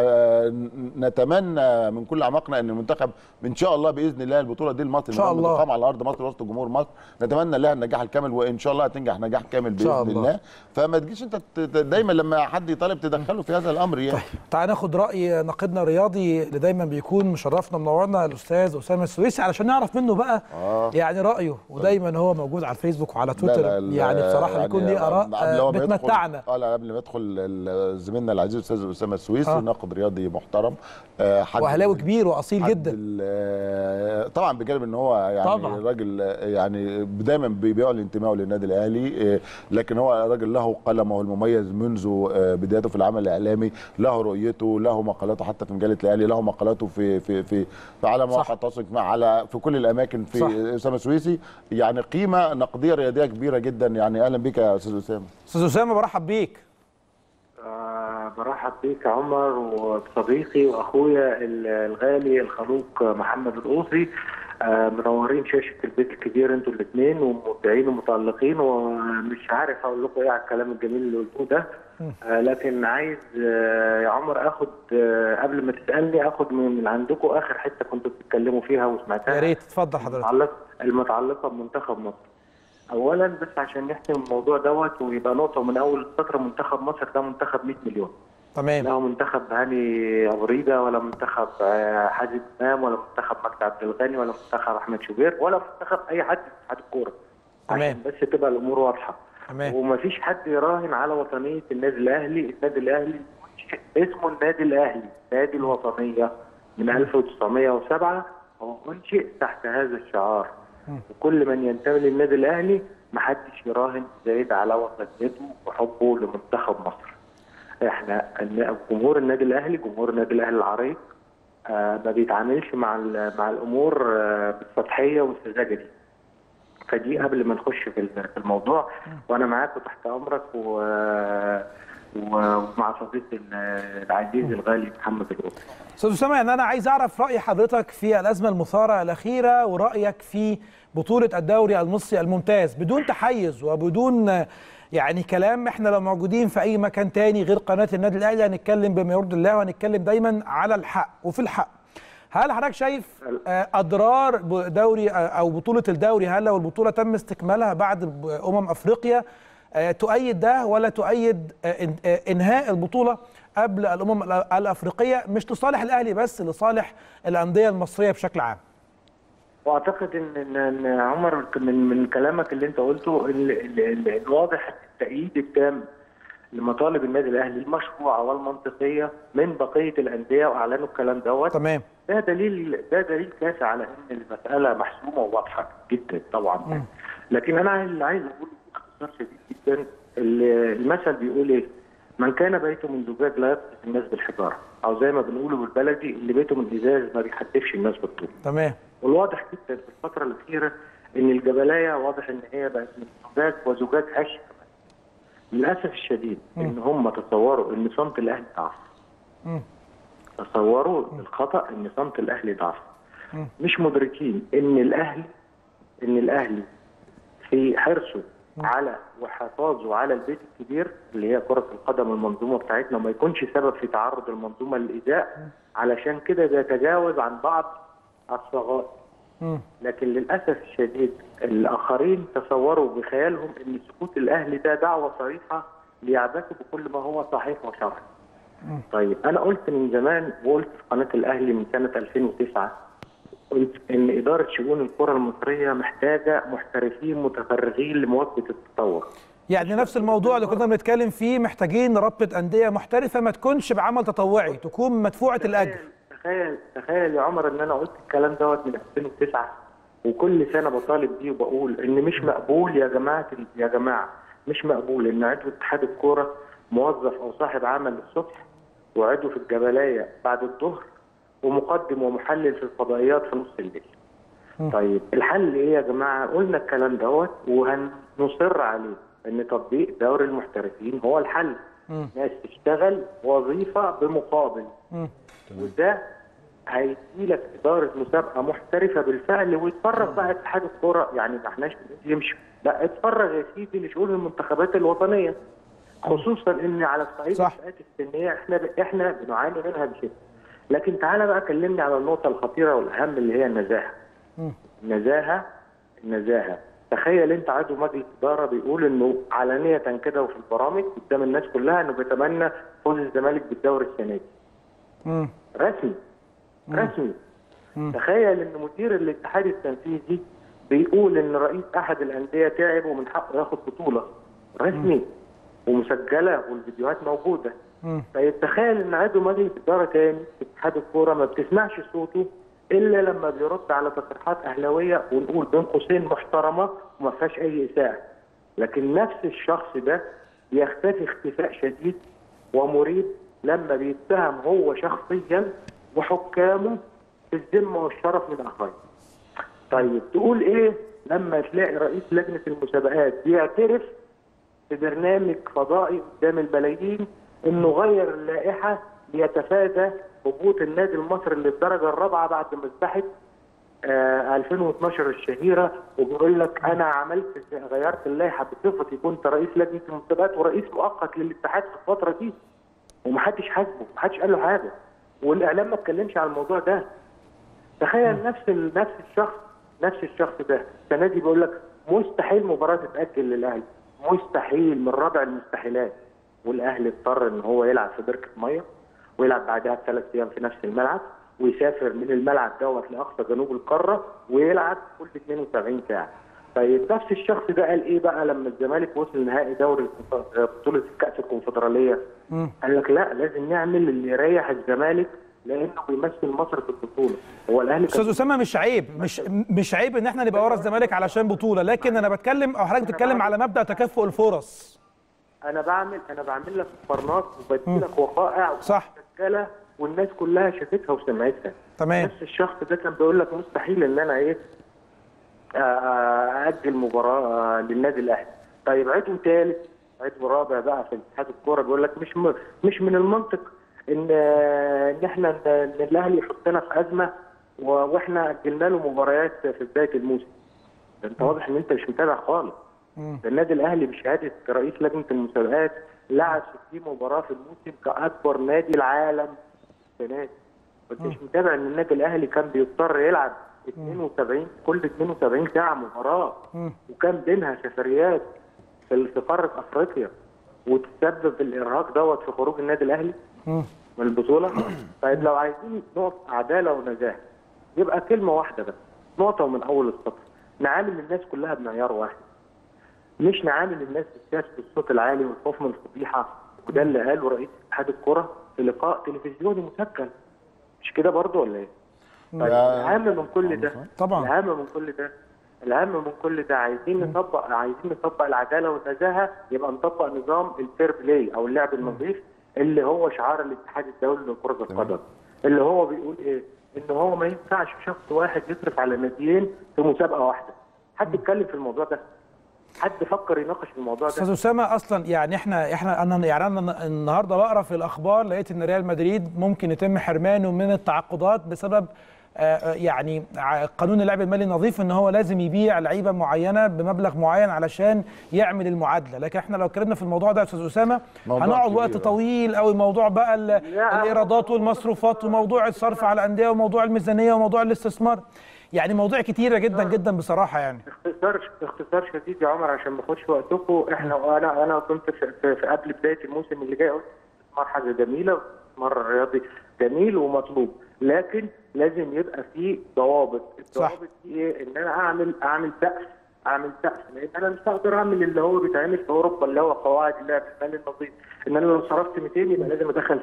ونتمنى من كل اعماقنا ان المنتخب ان شاء الله باذن الله البطوله دي لمصر إن شاء الله. تقام على ارض مصر وسط جمهور مصر نتمنى لها النجاح الكامل وان شاء الله هتنجح نجاح كامل باذن شاء الله. الله. الله فما تجيش انت ت- ت- دايما لما حد يطالب تدخله في هذا الامر يعني تعال ناخد راي ناقدنا الرياضي اللي دايما بيكون مشرفنا منورنا الاستاذ اسامه السويسي علشان نعرف منه بقى آه. يعني رايه ودايما هو موجود على الفيسبوك وعلى تويتر لا لا يعني بصراحه يعني بيكون ليه اراء قبل آه، هو ما يدخل- بتمتعنا اه لا قبل ما يدخل ال- زميلنا العزيز الاستاذ اسامه السويسي آه. ناقد رياضي محترم آه، حد واهلاوي من- كبير واصيل حد جدا ال- آه، طبعا بجانب ان هو يعني طبعاً. راجل آه، يعني دايما بي- بيعلن انتمائه للنادي الاهلي آه، لكن هو راجل له قلمه المميز منذ آه، بدايته في العمل الاعلامي له رؤيته له مقالاته حتى في مجله الاهلي له مقالاته في في في, في على مواقع التواصل الاجتماعي على في كل الاماكن في صح. اسامه السويسي يعني قيمه نقديه رياضيه كبيره جدا يعني اهلا بك يا استاذ اسامه استاذ اسامه برحب بيك آه، برحب بيك يا عمر وبصديقي واخويا ال- الغالي الخلوق محمد القوصي آه، منورين شاشه البيت الكبير انتوا الاثنين ومبدعين ومتالقين ومش عارف اقول لكم ايه على الكلام الجميل اللي قلتوه ده آه، لكن عايز آه، يا عمر اخد آه، قبل ما تسالني اخد من من عندكم اخر حته كنتوا بتتكلموا فيها وسمعتها يا ريت اتفضل حضرتك المتعلقه المتعلقه بمنتخب مصر. اولا بس عشان نحسم الموضوع دوت ويبقى نقطه من اول السطر منتخب مصر ده منتخب 100 مليون. تمام لا هو منتخب هاني ابو ريده ولا منتخب آه، حازم امام ولا منتخب مجدي عبد الغني ولا منتخب احمد شوبير ولا منتخب اي حد في اتحاد الكوره. تمام. عشان بس تبقى الامور واضحه. تمام ومفيش حد يراهن على وطنيه النادي الاهلي، النادي الاهلي اسمه النادي الاهلي، نادي الوطنيه من 1907 هو انشئ تحت هذا الشعار وكل من ينتمي للنادي الاهلي محدش يراهن زايد على وطنيته وحبه لمنتخب مصر. احنا الن- جمهور النادي الاهلي جمهور النادي الاهلي العريق آه ما بيتعاملش مع ال- مع الامور آه بالسطحيه والسذاجه دي. فدي قبل ما نخش في ال- في الموضوع وانا معاك وتحت امرك و... ومع صديقي ال- العزيز الغالي محمد القطب استاذ اسامه يعني انا عايز اعرف راي حضرتك في الازمه المثاره الاخيره ورايك في بطوله الدوري المصري الممتاز بدون تحيز وبدون آه، يعني كلام احنا لو موجودين في اي مكان تاني غير قناه النادي الاهلي هنتكلم بما يرضي الله وهنتكلم دايما على الحق وفي الحق هل حضرتك شايف آه، اضرار ب- دوري آه، او بطوله الدوري هل لو البطوله تم استكمالها بعد ب- امم افريقيا آه، تؤيد ده ولا تؤيد آه، إن- آه، انهاء البطوله قبل الامم الأ- الافريقيه مش لصالح الاهلي بس لصالح الانديه المصريه بشكل عام واعتقد ان ان إن عمر من من كلامك اللي انت قلته ال- ال- ال- الواضح التأييد التام لمطالب النادي الاهلي المشروعه والمنطقيه من بقيه الانديه واعلنوا الكلام دوت تمام ده دليل ده دليل كافي على ان المساله محسومه وواضحه جدا طبعا لكن انا اللي عايز اقوله باختصار شديد جدا ال- المثل بيقول ايه؟ من كان بيته من زجاج لا يقذف الناس بالحجاره او زي ما بنقوله بالبلدي اللي بيته من ازاز ما بيحدفش الناس بالطوب تمام والواضح جدا في الفتره الاخيره ان الجبلايه واضح ان هي بقت من زجاج وزجاج هش كمان للاسف الشديد ان هم تصوروا ان صمت الاهلي ضعف مم. تصوروا الخطا ان صمت الاهلي ضعف مش مدركين ان الاهلي ان الاهلي في حرصه على وحفاظه على البيت الكبير اللي هي كره القدم المنظومه بتاعتنا ما يكونش سبب في تعرض المنظومه للايذاء علشان كده بيتجاوز عن بعض الصغائر مم. لكن للاسف الشديد الاخرين تصوروا بخيالهم ان سكوت الاهلي ده دعوه صريحه ليعبثوا بكل ما هو صحيح وشرعي. طيب انا قلت من زمان وقلت في قناه الاهلي من سنه 2009 قلت ان اداره شؤون الكره المصريه محتاجه محترفين متفرغين لمواكبه التطور. يعني نفس الموضوع اللي كنا بنتكلم فيه محتاجين رابطه انديه محترفه ما تكونش بعمل تطوعي تكون مدفوعه الاجر تخيل تخيل يا عمر ان انا قلت الكلام دوت من 2009 وكل سنه بطالب بيه وبقول ان مش مقبول يا جماعه يا جماعه مش مقبول ان عضو اتحاد الكوره موظف او صاحب عمل الصبح وعضو في الجبلايه بعد الظهر ومقدم ومحلل في الفضائيات في نص الليل. طيب الحل ايه يا جماعه؟ قلنا الكلام دوت وهنصر عليه ان تطبيق دوري المحترفين هو الحل. ناس تشتغل وظيفه بمقابل مم. وده هيدي لك اداره مسابقه محترفه بالفعل ويتفرغ بقى اتحاد الكوره يعني ما احناش بنقول يمشي لا اتفرغ يا سيدي لشؤون المنتخبات الوطنيه خصوصا ان على الصعيد صح. الفئات السنيه احنا ب... احنا بنعاني منها بشده لكن تعالى بقى كلمني على النقطه الخطيره والاهم اللي هي النزاهه مم. النزاهه النزاهه تخيل انت عضو مجلس اداره بيقول انه علانيه كده وفي البرامج قدام الناس كلها انه بيتمنى فوز الزمالك بالدوري السنه دي مم. رسمي رسمي تخيل ان مدير الاتحاد التنفيذي بيقول ان رئيس احد الانديه تعب ومن حقه ياخد بطوله رسمي ومسجله والفيديوهات موجوده مم. طيب تخيل ان عضو مجلس اداره تاني في اتحاد الكوره ما بتسمعش صوته الا لما بيرد على تصريحات اهلاويه ونقول بين قوسين محترمه وما فيهاش اي اساءه لكن نفس الشخص ده يختفي اختفاء شديد ومريب لما بيتهم هو شخصيا وحكامه في الذمه والشرف من الاخرين. طيب تقول ايه لما تلاقي رئيس لجنه المسابقات بيعترف في برنامج فضائي قدام الملايين انه غير اللائحه ليتفادى هبوط النادي المصري للدرجه الرابعه بعد مذبحه آه 2012 الشهيره وبيقول لك انا عملت غيرت اللائحه بصفتي كنت رئيس لجنه المسابقات ورئيس مؤقت للاتحاد في الفتره دي ومحدش حاسبه محدش قال له حاجه والاعلام ما اتكلمش على الموضوع ده تخيل نفس ال- نفس الشخص نفس الشخص ده السنه دي بيقول لك مستحيل مباراه تتاجل للاهلي مستحيل من رابع المستحيلات والاهلي اضطر ان هو يلعب في بركه ميه ويلعب بعدها بثلاث ايام في نفس الملعب ويسافر من الملعب دوت لاقصى جنوب القاره ويلعب كل 72 ساعه. طيب نفس الشخص ده قال ايه بقى لما الزمالك وصل نهائي دوري الكونف- بطوله كاس الكونفدراليه؟ مم. قال لك لا لازم نعمل اللي يريح الزمالك لانه بيمثل مصر في البطوله هو الاهلي استاذ اسامه مش عيب مش مش عيب ان احنا نبقى ورا الزمالك علشان بطوله لكن انا بتكلم او حضرتك بتتكلم على مبدا تكافؤ الفرص انا بعمل انا بعمل لك مقارنات وبدي لك وقائع صح. مسجله والناس كلها شافتها وسمعتها تمام نفس الشخص ده كان بيقول لك مستحيل ان انا ايه آه، اجل مباراه آه، للنادي الاهلي طيب عضو ثالث عضو رابع بقى في اتحاد الكوره بيقول لك مش م... مش من المنطق ان آه، ان احنا ان الاهلي يحطنا في ازمه و- واحنا اجلنا له مباريات في بدايه الموسم ده انت واضح ان انت مش متابع خالص ده النادي الاهلي بشهاده رئيس لجنه المسابقات لعب 60 مباراه في الموسم كاكبر نادي العالم السنه دي كنت مش متابع ان النادي الاهلي كان بيضطر يلعب 72 كل 72 ساعه مباراه وكان بينها سفريات في في قاره افريقيا وتسبب الارهاق دوت في خروج النادي الاهلي من البطوله طيب لو عايزين نقطه عداله ونزاهه يبقى كلمه واحده بس نقطه من اول السطر نعامل الناس كلها بمعيار واحد مش نعامل الناس بالسياسه بالصوت العالي والخوف من الفضيحه وده اللي قاله رئيس اتحاد الكره في لقاء تلفزيوني مسجل مش كده برضه ولا ايه؟ طيب يا- الاهم من كل ده طبعا. الاهم من كل ده الاهم من كل ده عايزين نطبق عايزين نطبق العداله والنزاهه يبقى نطبق نظام الفير بلاي او اللعب النظيف اللي هو شعار الاتحاد الدولي لكره القدم اللي هو بيقول ايه؟ ان هو ما ينفعش شخص واحد يصرف على ناديين في مسابقه واحده حد اتكلم في الموضوع ده حد فكر يناقش الموضوع ده استاذ اسامه اصلا يعني احنا احنا انا يعني انا النهارده بقرا في الاخبار لقيت ان ريال مدريد ممكن يتم حرمانه من التعاقدات بسبب آه، آه، يعني ع- قانون اللعب المالي النظيف ان هو لازم يبيع لعيبه معينه بمبلغ معين علشان يعمل المعادله لكن احنا لو اتكلمنا في الموضوع ده يا استاذ اسامه موضوع هنقعد كبير. وقت طويل قوي موضوع بقى ال- لا. الايرادات والمصروفات وموضوع الصرف على الانديه وموضوع الميزانيه وموضوع الاستثمار يعني مواضيع كتيره جدا جدا بصراحه يعني باختصار باختصار شديد يا عمر عشان ما اخدش وقتكم احنا وانا انا كنت في, في, في قبل بدايه الموسم اللي جاي قلت الاستثمار حاجه جميله والاستثمار الرياضي جميل ومطلوب لكن لازم يبقى في ضوابط صح. الضوابط دي ايه ان انا اعمل اعمل سقف اعمل سقف لان انا مش هقدر اعمل اللي هو بيتعمل في اوروبا اللي هو قواعد اللعب المالي النظيف ان انا لو صرفت 200 يبقى لازم ادخل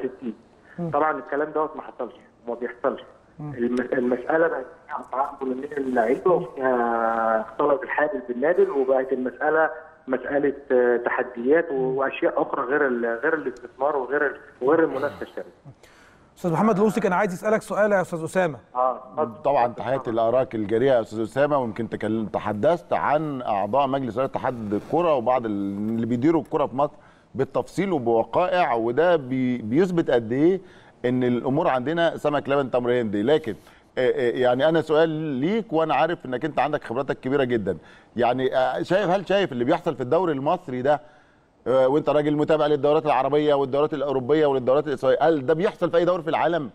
60 طبعا الكلام دوت ما حصلش وما بيحصلش الم- المساله بقت فيها تعقل من اللعيبه وفيها اختلط الحابل بالنادل وبقت المساله مساله آه، تحديات واشياء اخرى غير ال- غير الاستثمار وغير وغير المنافسه الشرسه. استاذ محمد لوسي كان عايز يسالك سؤال يا استاذ اسامه اه اتفضل. طبعا تحياتي لارائك الجريئه يا استاذ اسامه ويمكن تكلم تحدثت عن اعضاء مجلس اداره اتحاد الكره وبعض اللي بيديروا الكره في مصر بالتفصيل وبوقائع وده بي بيثبت قد ايه ان الامور عندنا سمك لبن تمر هندي لكن آه، آه، يعني انا سؤال ليك وانا عارف انك انت عندك خبراتك كبيره جدا يعني آه، شايف هل شايف اللي بيحصل في الدوري المصري ده آه، وانت راجل متابع للدورات العربيه والدورات الاوروبيه وللدورات الاسرائيليه هل ده بيحصل في اي دوري في العالم؟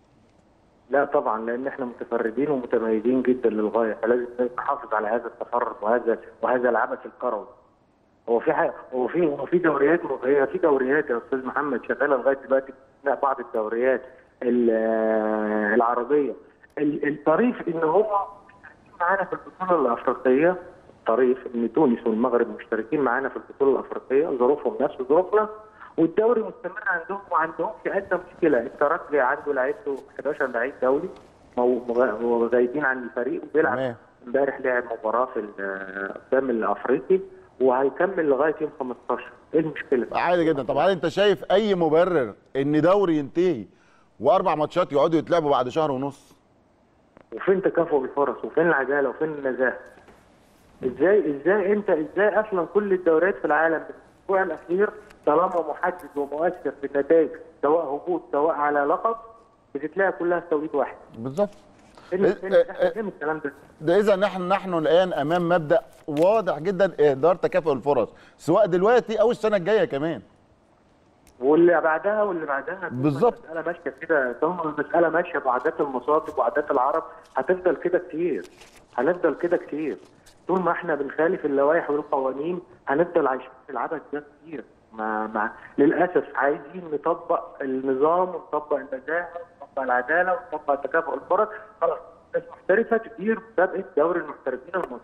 لا طبعا لان احنا متفردين ومتميزين جدا للغايه فلازم نحافظ على هذا التفرد وهذا وهذا العبث الكروي. هو في حاجه هو في هو في دوريات هي في دوريات يا استاذ محمد شغاله لغايه دلوقتي لا بعض الدوريات ال- العربيه ال- الطريف ان هم مشتركين معانا في البطوله الافريقيه طريف ان تونس والمغرب مشتركين معانا في البطوله الافريقيه ظروفهم نفس ظروفنا والدوري مستمر عندهم وعندهم في ادنى مشكله الترجي عنده لعيبته 11 لعيب دولي مو- مغ- وغايبين عن الفريق وبيلعب تمام. امبارح لعب مباراه في ال- قدام الافريقي وهيكمل لغايه يوم 15 ايه المشكله؟ عادي جدا طب هل انت شايف اي مبرر ان دوري ينتهي واربع ماتشات يقعدوا يتلعبوا بعد شهر ونص وفين تكافؤ الفرص وفين العداله وفين النزاهه ازاي ازاي انت ازاي اصلا كل الدوريات في العالم في الاسبوع الاخير طالما محدد ومؤثر في النتائج سواء هبوط سواء على لقب بتتلعب كلها في توقيت واحد بالظبط فين اه- فين اه- احنا فين الكلام ده ده اذا نحن نحن الان امام مبدا واضح جدا اهدار تكافؤ الفرص سواء دلوقتي او السنه الجايه كمان واللي بعدها واللي بعدها طول ما بالظبط. المساله ماشيه كده طول ما المساله ماشيه بعادات المصادق وعادات العرب هتفضل كده كتير هنفضل كده كتير طول ما احنا بنخالف اللوائح والقوانين هنفضل عايشين في العبث ده كتير ما ما للاسف عايزين نطبق النظام ونطبق النزاهه ونطبق العداله ونطبق تكافؤ الفرص خلاص ناس محترفه تدير مسابقه دوري المحترفين المصري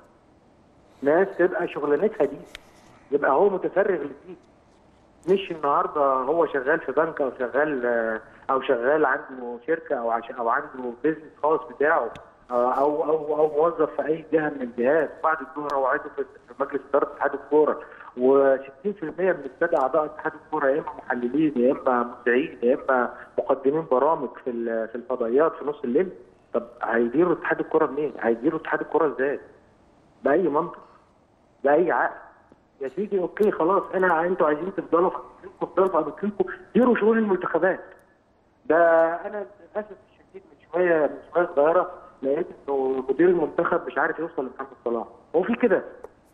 ناس تبقى شغلانتها دي يبقى هو متفرغ لدي مش النهارده هو شغال في بنك او شغال او شغال عنده شركه او عش او عنده بيزنس خاص بتاعه او او او موظف في اي جهه من الجهات بعد الظهر هو عضو في في مجلس اداره اتحاد الكوره و60% من الساده اعضاء اتحاد الكوره يا اما محللين يا اما مذيعين يا اما مقدمين برامج في ال- في الفضائيات في نص الليل طب هيديروا اتحاد الكوره منين؟ هيديروا اتحاد الكوره ازاي؟ باي منطق باي عقل يا سيدي اوكي خلاص انا انتوا عايزين تفضلوا في أماكنكم، تفضلوا في اماكنكم ديروا شؤون المنتخبات ده انا للاسف الشديد من شويه من شويه صغيره لقيت انه مدير المنتخب مش عارف يوصل لمحمد صلاح هو في كده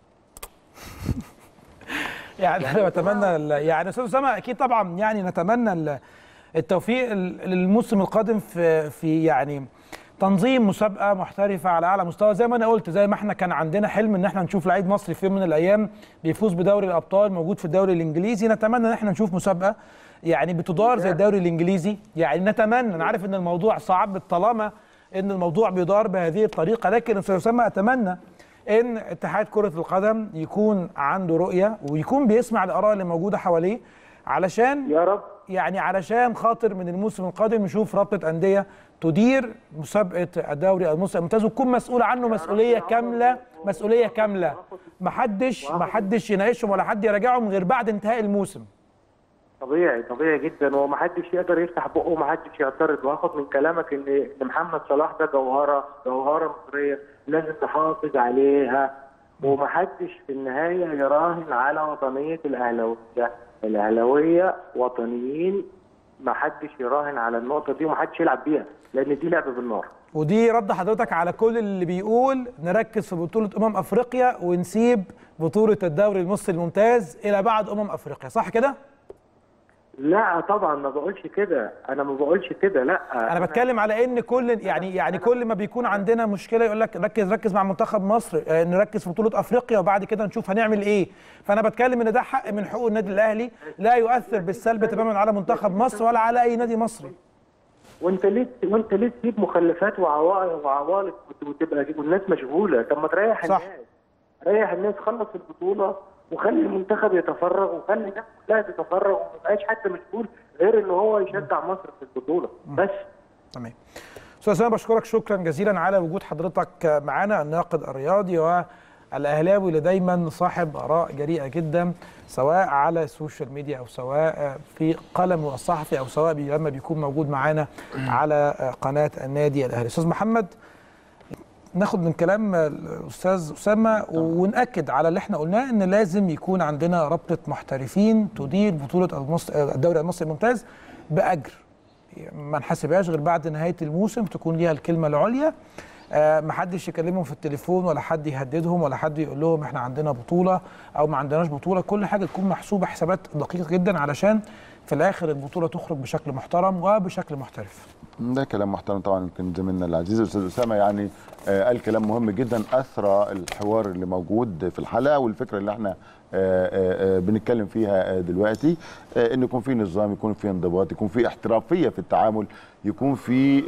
يعني انا بتمنى ال- يعني استاذ اسامه اكيد طبعا يعني نتمنى ال- التوفيق ال- للموسم القادم في في يعني تنظيم مسابقه محترفه على اعلى مستوى زي ما انا قلت زي ما احنا كان عندنا حلم ان احنا نشوف لعيب مصري في يوم من الايام بيفوز بدوري الابطال موجود في الدوري الانجليزي نتمنى ان احنا نشوف مسابقه يعني بتدار زي الدوري الانجليزي يعني نتمنى انا عارف ان الموضوع صعب طالما ان الموضوع بيدار بهذه الطريقه لكن استاذ اسامه اتمنى ان اتحاد كره القدم يكون عنده رؤيه ويكون بيسمع الاراء اللي موجوده حواليه علشان يا رب يعني علشان خاطر من الموسم القادم نشوف رابطه انديه تدير مسابقه الدوري المصري الممتاز وتكون مسؤوله عنه مسؤوليه كامله مسؤوليه كامله محدش محدش يناقشهم ولا حد يراجعهم غير بعد انتهاء الموسم طبيعي طبيعي جدا ومحدش يقدر يفتح بقه ومحدش يعترض واخد من كلامك ان ان محمد صلاح ده جوهره جوهره مصريه لازم نحافظ عليها ومحدش في النهايه يراهن على وطنيه الاهلاويه الاهلاويه وطنيين محدش يراهن على النقطه دي ومحدش يلعب بيها لان دي لعب بالنار ودي رد حضرتك على كل اللي بيقول نركز في بطوله امم افريقيا ونسيب بطوله الدوري المصري الممتاز الى بعد امم افريقيا صح كده لا طبعا ما بقولش كده انا ما بقولش كده لا انا بتكلم على ان كل يعني يعني كل ما بيكون عندنا مشكله يقول لك ركز ركز مع منتخب مصر آه، نركز في بطوله افريقيا وبعد كده نشوف هنعمل ايه فانا بتكلم ان ده حق من حقوق النادي الاهلي لا يؤثر بالسلب تماما على منتخب مصر ولا على اي نادي مصري وانت ليه وانت ليه تسيب مخلفات وعوائق وعوالق وت- وتبقى والناس مشغوله طب ما تريح صح. الناس ريح الناس خلص البطوله وخلي المنتخب يتفرغ وخلي الناس كلها تتفرغ وما يبقاش حد مشغول غير ان هو يشجع مصر في البطوله بس تمام استاذ اسامه بشكرك شكرا جزيلا على وجود حضرتك معنا الناقد الرياضي والاهلاوي اللي دايما صاحب اراء جريئه جدا سواء على السوشيال ميديا او سواء في قلمه الصحفي او سواء بي- لما بيكون موجود معانا على قناه النادي الاهلي استاذ محمد ناخد من كلام الاستاذ اسامه وناكد على اللي احنا قلناه ان لازم يكون عندنا رابطه محترفين تدير بطوله المص... الدوري المصري الممتاز باجر ما نحاسبهاش غير بعد نهايه الموسم تكون ليها الكلمه العليا آه محدش يكلمهم في التليفون ولا حد يهددهم ولا حد يقول لهم احنا عندنا بطوله او ما عندناش بطوله كل حاجه تكون محسوبه حسابات دقيقه جدا علشان في الاخر البطوله تخرج بشكل محترم وبشكل محترف ده كلام محترم طبعا يمكن زميلنا العزيز الاستاذ اسامه يعني آه قال كلام مهم جدا اثرى الحوار اللي موجود في الحلقه والفكره اللي احنا آه آه آه بنتكلم فيها آه دلوقتي آه ان يكون في نظام يكون في انضباط يكون في احترافيه في التعامل يكون في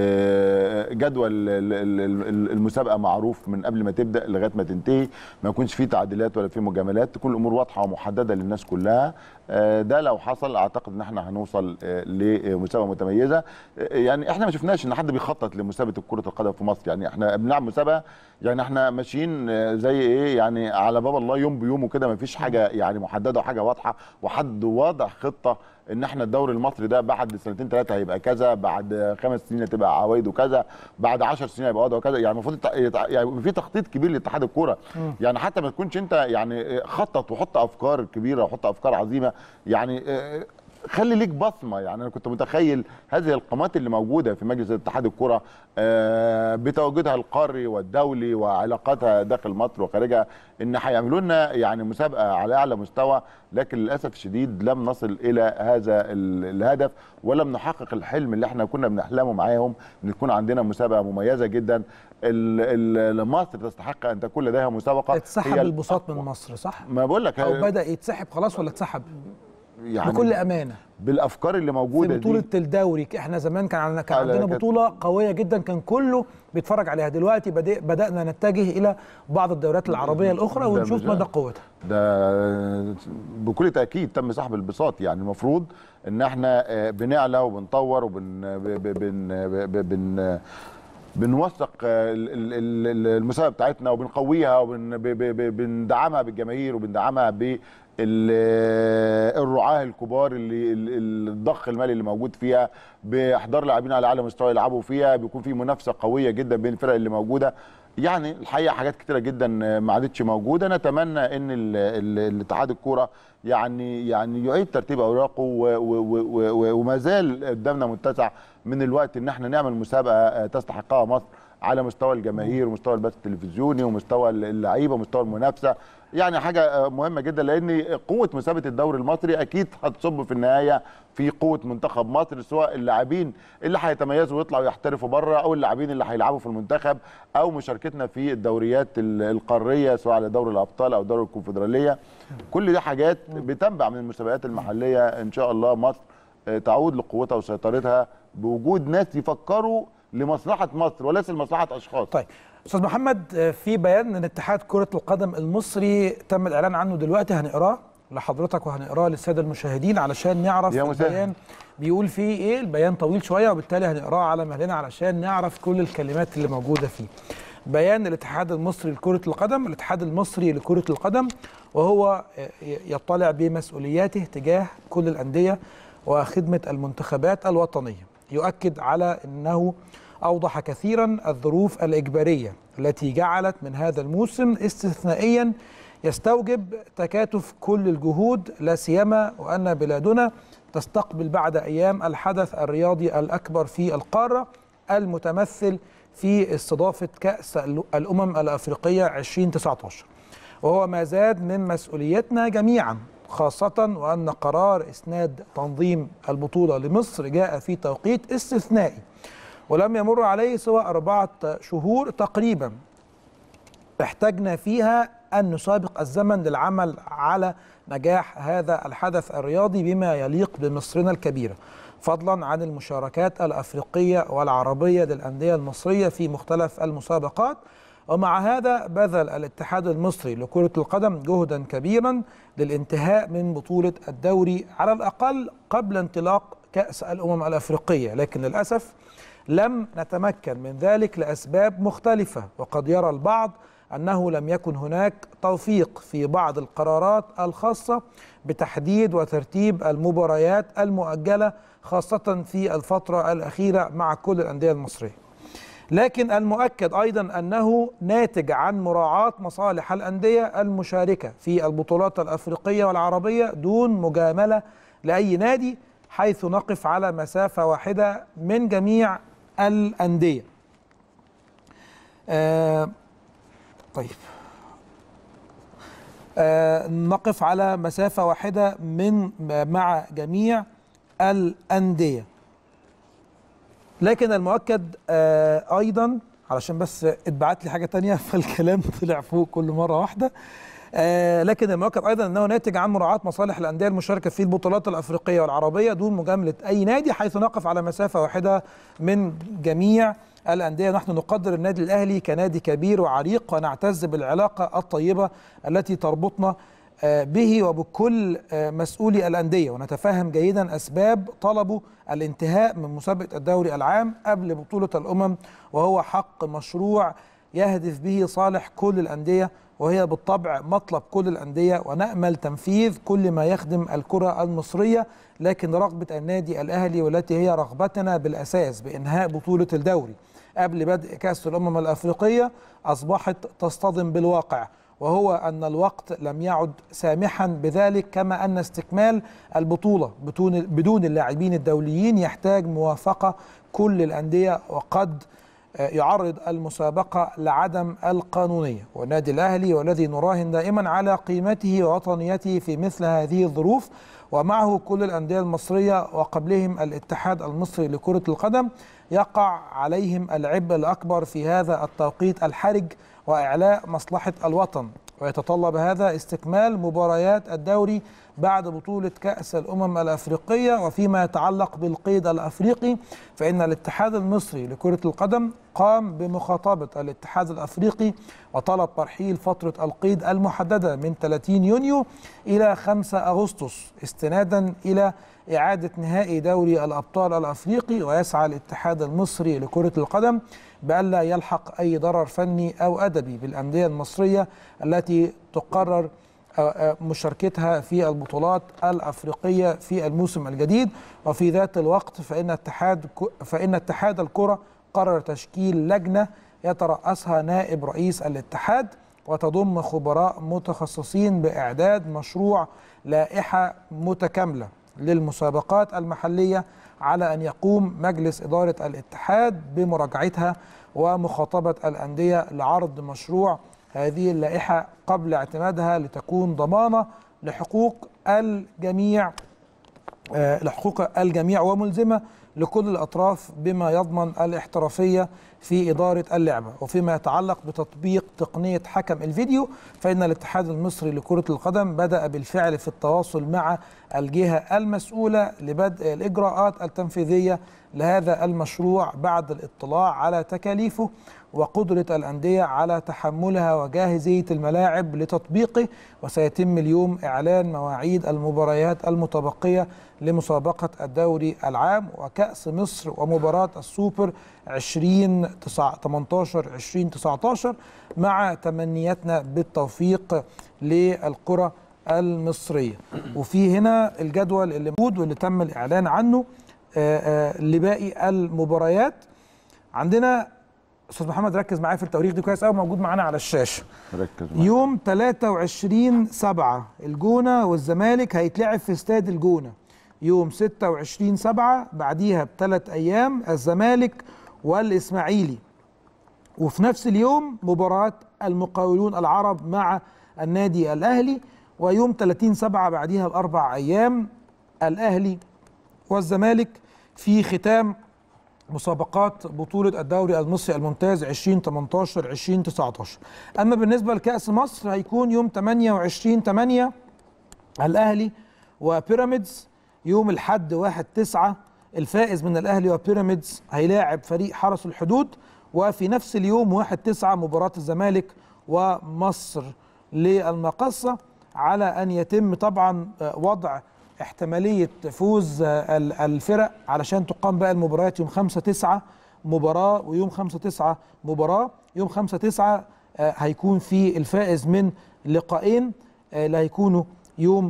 آه جدول ال- ال- ال- المسابقه معروف من قبل ما تبدا لغايه ما تنتهي ما يكونش في تعديلات ولا في مجاملات تكون الامور واضحه ومحدده للناس كلها آه ده لو حصل اعتقد ان احنا هنوصل آه لمسابقه متميزه آه يعني احنا ما شفناش ان حد بيخطط لمسابقه كره القدم في مصر يعني احنا بنلعب مسابقه يعني احنا ماشيين آه، زي ايه يعني على باب الله يوم بيومه كده ما فيش حاجه يعني محدده وحاجه واضحه وحد واضح خطه ان احنا الدوري المصري ده بعد سنتين ثلاثه هيبقى كذا بعد خمس سنين هتبقى عوايده كذا بعد 10 سنين هيبقى وضعه كذا يعني المفروض يتع- يتع- يعني يبقى في تخطيط كبير لاتحاد الكوره يعني حتى ما تكونش انت يعني خطط وحط افكار كبيره وحط افكار عظيمه يعني آه، خلي ليك بصمه يعني انا كنت متخيل هذه القامات اللي موجوده في مجلس اتحاد الكره آه، بتواجدها القاري والدولي وعلاقاتها داخل مصر وخارجها ان هيعملوا لنا يعني مسابقه على اعلى مستوى لكن للاسف الشديد لم نصل الى هذا ال- الهدف ولم نحقق الحلم اللي احنا كنا بنحلمه معاهم ان تكون عندنا مسابقه مميزه جدا ال- ال- مصر تستحق ان تكون لديها مسابقه اتسحب هي البساط من مصر صح؟ ما بقول لك او بدا يتسحب خلاص ولا اتسحب؟ يعني بكل امانه بالافكار اللي موجوده في بطوله دي الدوري احنا زمان كان عندنا كان على عندنا كده. بطوله قويه جدا كان كله بيتفرج عليها دلوقتي بدأ بدانا نتجه الى بعض الدوريات العربيه الاخرى ده ونشوف مش- مدى قوتها ده بكل تاكيد تم سحب البساط يعني المفروض ان احنا آه، بنعلى وبنطور وبن ب- ب- بن ب- بن بنوثق آه، ال- ال- ال- المسابقه بتاعتنا وبنقويها وبندعمها بالجماهير وبندعمها ب الرعاه الكبار اللي ال- ال- الضخ المالي اللي موجود فيها باحضار لاعبين على اعلى مستوى يلعبوا فيها بيكون في منافسه قويه جدا بين الفرق اللي موجوده يعني الحقيقه حاجات كتيره جدا ما عادتش موجوده نتمنى ان ال- ال- الاتحاد الكوره يعني يعني يعيد ترتيب اوراقه و- و- و- و- وما زال قدامنا متسع من الوقت ان احنا نعمل مسابقه آه، تستحقها مصر على مستوى الجماهير ومستوى البث التلفزيوني ومستوى اللعيبه ومستوى المنافسه يعني حاجه آه، مهمه جدا لان قوه مسابقه الدوري المصري اكيد هتصب في النهايه في قوه منتخب مصر سواء اللاعبين اللي هيتميزوا ويطلعوا يحترفوا بره او اللاعبين اللي هيلعبوا في المنتخب او مشاركتنا في الدوريات ال- القاريه سواء على دوري الابطال او دوري الكونفدراليه كل دي حاجات بتنبع من المسابقات المحليه ان شاء الله مصر آه، تعود لقوتها وسيطرتها بوجود ناس يفكروا لمصلحه مصر وليس لمصلحه اشخاص طيب استاذ محمد آه، في بيان من اتحاد كره القدم المصري تم الاعلان عنه دلوقتي هنقراه لحضرتك وهنقراه للساده المشاهدين علشان نعرف يا مسهل. البيان بيقول فيه ايه البيان طويل شويه وبالتالي هنقراه على مهلنا علشان نعرف كل الكلمات اللي موجوده فيه بيان الاتحاد المصري لكره القدم الاتحاد المصري لكره القدم وهو آه، يطلع بمسؤولياته تجاه كل الانديه وخدمه المنتخبات الوطنيه يؤكد على انه اوضح كثيرا الظروف الاجباريه التي جعلت من هذا الموسم استثنائيا يستوجب تكاتف كل الجهود لا سيما وان بلادنا تستقبل بعد ايام الحدث الرياضي الاكبر في القاره المتمثل في استضافه كاس الامم الافريقيه 2019 وهو ما زاد من مسؤوليتنا جميعا خاصة وأن قرار إسناد تنظيم البطولة لمصر جاء في توقيت استثنائي ولم يمر عليه سوى أربعة شهور تقريبا احتجنا فيها أن نسابق الزمن للعمل على نجاح هذا الحدث الرياضي بما يليق بمصرنا الكبيرة فضلا عن المشاركات الأفريقية والعربية للأندية المصرية في مختلف المسابقات ومع هذا بذل الاتحاد المصري لكرة القدم جهدا كبيرا للانتهاء من بطولة الدوري على الأقل قبل انطلاق كأس الأمم الأفريقية لكن للأسف لم نتمكن من ذلك لأسباب مختلفة وقد يرى البعض أنه لم يكن هناك توفيق في بعض القرارات الخاصة بتحديد وترتيب المباريات المؤجلة خاصة في الفترة الأخيرة مع كل الأندية المصرية لكن المؤكد ايضا انه ناتج عن مراعاه مصالح الانديه المشاركه في البطولات الافريقيه والعربيه دون مجامله لاي نادي حيث نقف على مسافه واحده من جميع الانديه. آه طيب آه نقف على مسافه واحده من مع جميع الانديه. لكن المؤكد آه ايضا علشان بس اتبعت لي حاجه تانية فالكلام طلع فوق كل مره واحده آه لكن المؤكد ايضا انه ناتج عن مراعاه مصالح الانديه المشاركه في البطولات الافريقيه والعربيه دون مجامله اي نادي حيث نقف على مسافه واحده من جميع الانديه نحن نقدر النادي الاهلي كنادي كبير وعريق ونعتز بالعلاقه الطيبه التي تربطنا به وبكل مسؤولي الأندية ونتفهم جيدا أسباب طلبوا الانتهاء من مسابقة الدوري العام قبل بطولة الأمم وهو حق مشروع يهدف به صالح كل الأندية وهي بالطبع مطلب كل الأندية ونأمل تنفيذ كل ما يخدم الكرة المصرية لكن رغبة النادي الأهلي والتي هي رغبتنا بالأساس بإنهاء بطولة الدوري قبل بدء كأس الأمم الأفريقية أصبحت تصطدم بالواقع وهو أن الوقت لم يعد سامحا بذلك كما أن استكمال البطولة بدون بدون اللاعبين الدوليين يحتاج موافقة كل الأندية وقد يعرض المسابقة لعدم القانونية والنادي الأهلي والذي نراهن دائما على قيمته ووطنيته في مثل هذه الظروف ومعه كل الأندية المصرية وقبلهم الاتحاد المصري لكرة القدم يقع عليهم العبء الأكبر في هذا التوقيت الحرج وإعلاء مصلحة الوطن ويتطلب هذا استكمال مباريات الدوري بعد بطولة كأس الأمم الأفريقية وفيما يتعلق بالقيد الأفريقي فإن الاتحاد المصري لكرة القدم قام بمخاطبة الاتحاد الأفريقي وطلب ترحيل فترة القيد المحددة من 30 يونيو إلى 5 أغسطس استنادا إلى إعادة نهائي دوري الأبطال الأفريقي ويسعى الاتحاد المصري لكرة القدم بألا يلحق أي ضرر فني أو أدبي بالأندية المصرية التي تقرر مشاركتها في البطولات الافريقيه في الموسم الجديد وفي ذات الوقت فان اتحاد فان اتحاد الكره قرر تشكيل لجنه يترأسها نائب رئيس الاتحاد وتضم خبراء متخصصين بإعداد مشروع لائحة متكاملة للمسابقات المحلية على أن يقوم مجلس إدارة الاتحاد بمراجعتها ومخاطبة الأندية لعرض مشروع هذه اللائحة قبل اعتمادها لتكون ضمانة لحقوق الجميع آه، لحقوق الجميع وملزمة لكل الأطراف بما يضمن الاحترافية في إدارة اللعبة وفيما يتعلق بتطبيق تقنية حكم الفيديو فإن الاتحاد المصري لكرة القدم بدأ بالفعل في التواصل مع الجهة المسؤولة لبدء الإجراءات التنفيذية لهذا المشروع بعد الاطلاع على تكاليفه وقدرة الأندية على تحملها وجاهزية الملاعب لتطبيقه وسيتم اليوم إعلان مواعيد المباريات المتبقية لمسابقة الدوري العام وكأس مصر ومباراة السوبر 2018 2019 مع تمنياتنا بالتوفيق للقرى المصرية وفي هنا الجدول اللي موجود واللي تم الإعلان عنه آه، آه، لباقي المباريات عندنا استاذ محمد ركز معايا في التواريخ دي كويس قوي موجود معانا على الشاشه ركز معايا. يوم 23 7 الجونه والزمالك هيتلعب في استاد الجونه يوم 26 7 بعديها بثلاث ايام الزمالك والاسماعيلي وفي نفس اليوم مباراة المقاولون العرب مع النادي الأهلي ويوم 30 سبعة بعديها بأربع أيام الأهلي والزمالك في ختام مسابقات بطولة الدوري المصري الممتاز 2018 2019 أما بالنسبة لكأس مصر هيكون يوم 28 8 الأهلي وبيراميدز يوم الحد 1 9 الفائز من الأهلي وبيراميدز هيلاعب فريق حرس الحدود وفي نفس اليوم 1 9 مباراة الزمالك ومصر للمقصة على أن يتم طبعا آه، وضع احتمالية فوز آه، ال- الفرق علشان تقام بقى المباريات يوم 5 9 مباراة ويوم 5 9 مباراة يوم 5 9 آه، هيكون في الفائز من لقاءين آه، اللي هيكونوا يوم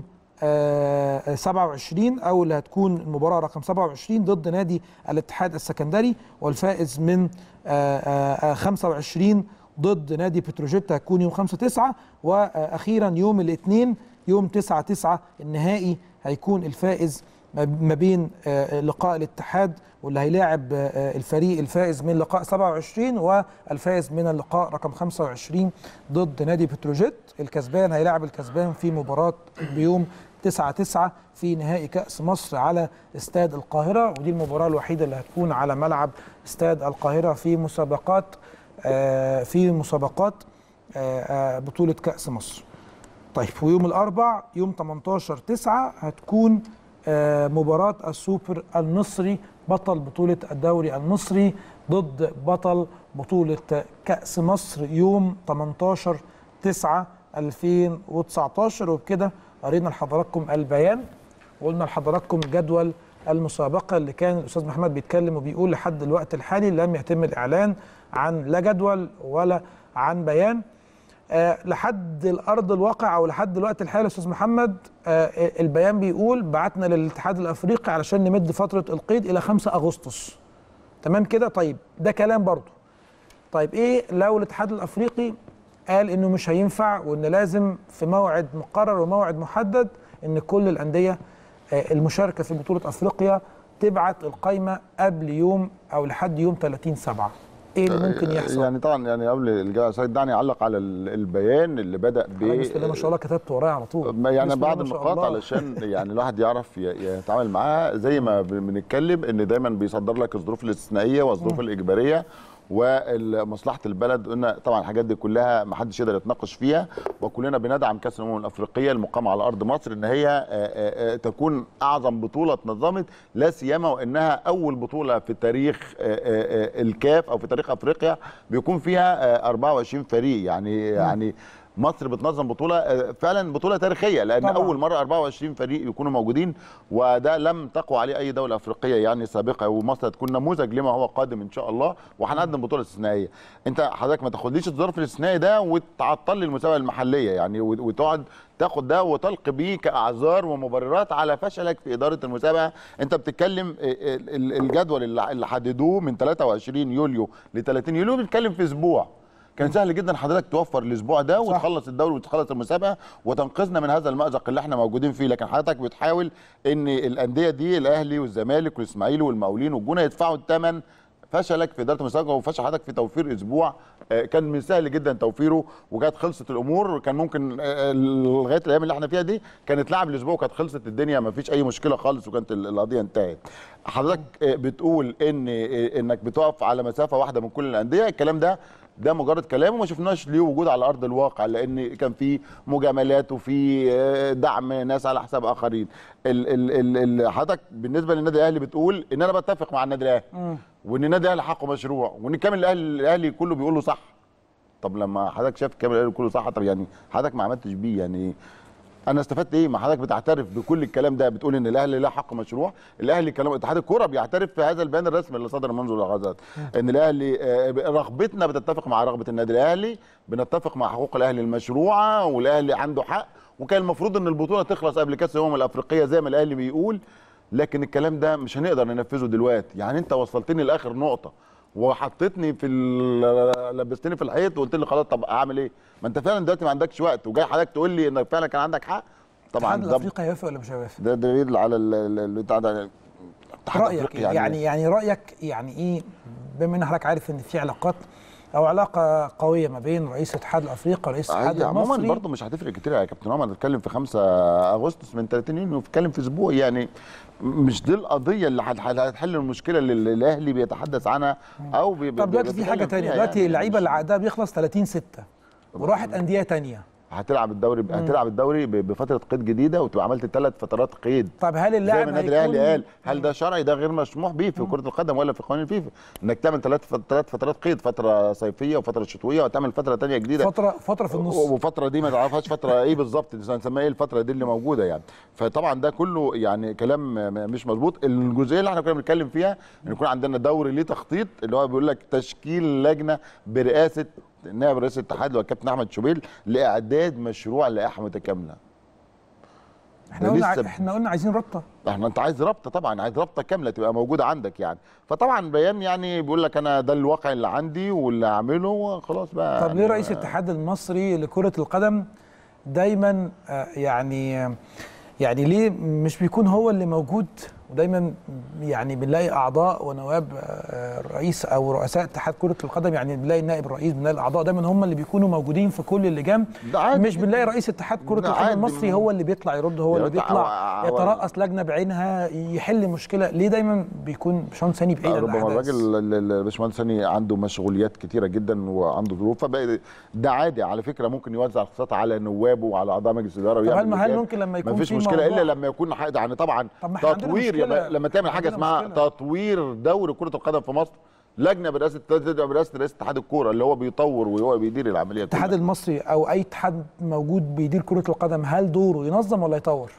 آه، 27 او اللي هتكون المباراه رقم 27 ضد نادي الاتحاد السكندري والفائز من آه، آه، آه، 25 ضد نادي بتروجيت هتكون يوم 5 9 واخيرا يوم الاثنين يوم 9 9 النهائي هيكون الفائز ما بين آه، لقاء الاتحاد واللي هيلاعب آه، الفريق الفائز من لقاء 27 والفائز من اللقاء رقم 25 ضد نادي بتروجيت الكسبان هيلاعب الكسبان في مباراة بيوم 9 9 في نهائي كأس مصر على استاد القاهرة ودي المباراة الوحيدة اللي هتكون على ملعب استاد القاهرة في مسابقات آه، في مسابقات آه، آه، بطولة كأس مصر طيب ويوم الاربع يوم 18 9 هتكون آه، مباراة السوبر المصري بطل بطولة الدوري المصري ضد بطل بطولة كأس مصر يوم 18 9 2019 وبكده قرينا لحضراتكم البيان وقلنا لحضراتكم جدول المسابقة اللي كان الأستاذ محمد بيتكلم وبيقول لحد الوقت الحالي لم يتم الإعلان عن لا جدول ولا عن بيان آه، لحد الارض الواقع او لحد الوقت الحالي يا استاذ محمد آه، البيان بيقول بعتنا للاتحاد الافريقي علشان نمد فتره القيد الى 5 اغسطس تمام كده طيب ده كلام برضه طيب ايه لو الاتحاد الافريقي قال انه مش هينفع وان لازم في موعد مقرر وموعد محدد ان كل الانديه آه، المشاركه في بطوله افريقيا تبعت القائمه قبل يوم او لحد يوم 30 7 ايه اللي ممكن يحصل يعني طبعا يعني قبل الجا سيد دعني اعلق على ال- البيان اللي بدا ب أنا بسم الله ما شاء الله كتبت ورايا على طول ما يعني بسم الله بعض ما شاء النقاط الله. علشان يعني الواحد يعرف ي- يتعامل معاها زي ما بن- بنتكلم ان دايما بيصدر لك الظروف الاستثنائيه والظروف الاجباريه ومصلحه البلد قلنا طبعا الحاجات دي كلها ما حدش يقدر يتناقش فيها وكلنا بندعم كاس الامم الافريقيه المقامه على ارض مصر ان هي آه، آه، آه، تكون اعظم بطوله اتنظمت لا سيما وانها اول بطوله في تاريخ آه، آه، آه، الكاف او في تاريخ افريقيا بيكون فيها آه، 24 فريق يعني يعني مصر بتنظم بطوله آه، فعلا بطوله تاريخيه لان طبعاً. طبعا. اول مره 24 فريق يكونوا موجودين وده لم تقوى عليه اي دوله افريقيه يعني سابقه ومصر هتكون نموذج لما هو قادم ان شاء الله وهنقدم بطوله استثنائيه انت حضرتك ما تاخدليش الظرف الاستثنائي ده وتعطل لي المسابقه المحليه يعني وت- وتقعد تاخد ده وتلقي بيه كاعذار ومبررات على فشلك في اداره المسابقه انت بتتكلم ال- ال- الجدول اللي اللي حددوه من 23 يوليو ل 30 يوليو بنتكلم في اسبوع كان سهل جدا حضرتك توفر الاسبوع ده صح. وتخلص الدوري وتخلص المسابقه وتنقذنا من هذا المازق اللي احنا موجودين فيه لكن حضرتك بتحاول ان الانديه دي الاهلي والزمالك والاسماعيلي والمقاولين والجونه يدفعوا الثمن فشلك في اداره المسابقه وفشل حضرتك في توفير اسبوع آه، كان من سهل جدا توفيره وكانت خلصت الامور كان ممكن آه، لغايه الايام اللي احنا فيها دي كانت لعب الاسبوع وكانت خلصت الدنيا ما فيش اي مشكله خالص وكانت ال- القضيه انتهت حضرتك آه، بتقول ان آه، انك بتقف على مسافه واحده من كل الانديه الكلام ده ده مجرد كلام وما شفناش ليه وجود على ارض الواقع لان كان في مجاملات وفي آه، دعم ناس على حساب اخرين ال- ال- ال- ال- حضرتك بالنسبه للنادي الاهلي بتقول ان انا بتفق مع النادي الاهلي وان النادي الاهلي حقه مشروع وان كامل الاهلي الاهلي كله بيقول له صح طب لما حضرتك شايف كامل الاهلي كله صح طب يعني حضرتك ما عملتش بيه يعني انا استفدت ايه ما حضرتك بتعترف بكل الكلام ده بتقول ان الاهلي له حق مشروع الاهلي كلام اتحاد الكوره بيعترف في هذا البيان الرسمي اللي صدر منذ لحظات ان الاهلي آه، رغبتنا بتتفق مع رغبه النادي الاهلي بنتفق مع حقوق الاهلي المشروعه والاهلي عنده حق وكان المفروض ان البطوله تخلص قبل كاس الامم الافريقيه زي ما الاهلي بيقول لكن الكلام ده مش هنقدر ننفذه دلوقتي يعني انت وصلتني لاخر نقطه وحطيتني في ال- لبستني في الحيط وقلت لي خلاص طب اعمل ايه ما انت فعلا دلوقتي ما عندكش وقت وجاي حضرتك تقول لي انك فعلا كان عندك حق طبعا الاتحاد ده الافريقي هيوافق ولا مش هيوافق؟ ده دليل على ال- ال- ال- بتاع ده الاتحاد رايك الأفريقي يعني يعني, يعني رايك يعني ايه بما ان حضرتك عارف ان في علاقات او علاقه قويه ما بين رئيس الاتحاد الافريقي ورئيس الاتحاد هي عموما المصري برضه مش هتفرق كتير يا كابتن عمر نتكلم في 5 اغسطس من 30 يونيو نتكلم في اسبوع يعني مش دي القضيه اللي هت- هت- هتحل المشكله اللي الاهلي بيتحدث عنها او بي طب دلوقتي في حاجه بيتكلم تانية فيها دلوقتي يعني اللعيبه مش- اللي عقدها بيخلص 30 6 وراحت انديه تانية هتلعب الدوري هتلعب الدوري ب- بفتره قيد جديده وتبقى عملت ثلاث فترات قيد طب هل زي اللاعب ما النادي هيكون- الاهلي قال هل ده شرعي ده غير مسموح به في كره القدم ولا في قوانين الفيفا انك تعمل ثلاث ثلاث فترات قيد فتره صيفيه وفتره شتويه وتعمل فتره ثانيه جديده فتره فتره في النص وفتره دي ما تعرفهاش فتره ايه بالظبط هنسميها ايه الفتره دي اللي موجوده يعني فطبعا ده كله يعني كلام م- مش مظبوط الجزئيه اللي احنا كنا بنتكلم فيها ان يكون عندنا دوري ليه تخطيط اللي هو بيقول لك تشكيل لجنه برئاسه نائب رئيس الاتحاد اللي هو الكابتن احمد شوبيل لاعداد مشروع لائحه متكامله احنا ده قلنا لسه- احنا قلنا عايزين رابطه احنا انت عايز رابطه طبعا عايز رابطه كامله تبقى موجوده عندك يعني فطبعا بيان يعني بيقول لك انا ده الواقع اللي عندي واللي هعمله وخلاص بقى طب يعني ليه رئيس الاتحاد المصري لكرة القدم دايما آه، يعني آه، يعني ليه مش بيكون هو اللي موجود ودايما يعني بنلاقي اعضاء ونواب آه، رئيس او رؤساء اتحاد كرة القدم يعني بنلاقي النائب الرئيس بنلاقي الاعضاء دايما هم اللي بيكونوا موجودين في كل اللجان ده عادي مش بنلاقي رئيس اتحاد كرة ده القدم عادي. المصري هو اللي بيطلع يرد هو يا اللي بتاع- بيطلع هو- يترأس لجنة بعينها يحل مشكلة ليه دايما بيكون شان ثاني بعيد عن ربما الأحداث؟ الراجل ال- ال- الباشمهندس هاني عنده مشغوليات كتيره جدا وعنده ظروف فبقى ده عادي على فكره ممكن يوزع الخطط على نوابه وعلى اعضاء مجلس الاداره طب ويعمل هل- هل لجان. ممكن لما يكون مفيش في مشكله موضوع- الا لما يكون حق يعني طبعا طب ما احنا عندنا تطوير مشكلة. يبقى لما تعمل حاجه عندنا اسمها مشكلة. تطوير دوري كره القدم في مصر لجنه برئاسه تدعو برئاسه رئيس اتحاد الكوره اللي هو بيطور وهو بيدير العمليه الاتحاد كلها. المصري او اي اتحاد موجود بيدير كره القدم هل دوره ينظم ولا يطور؟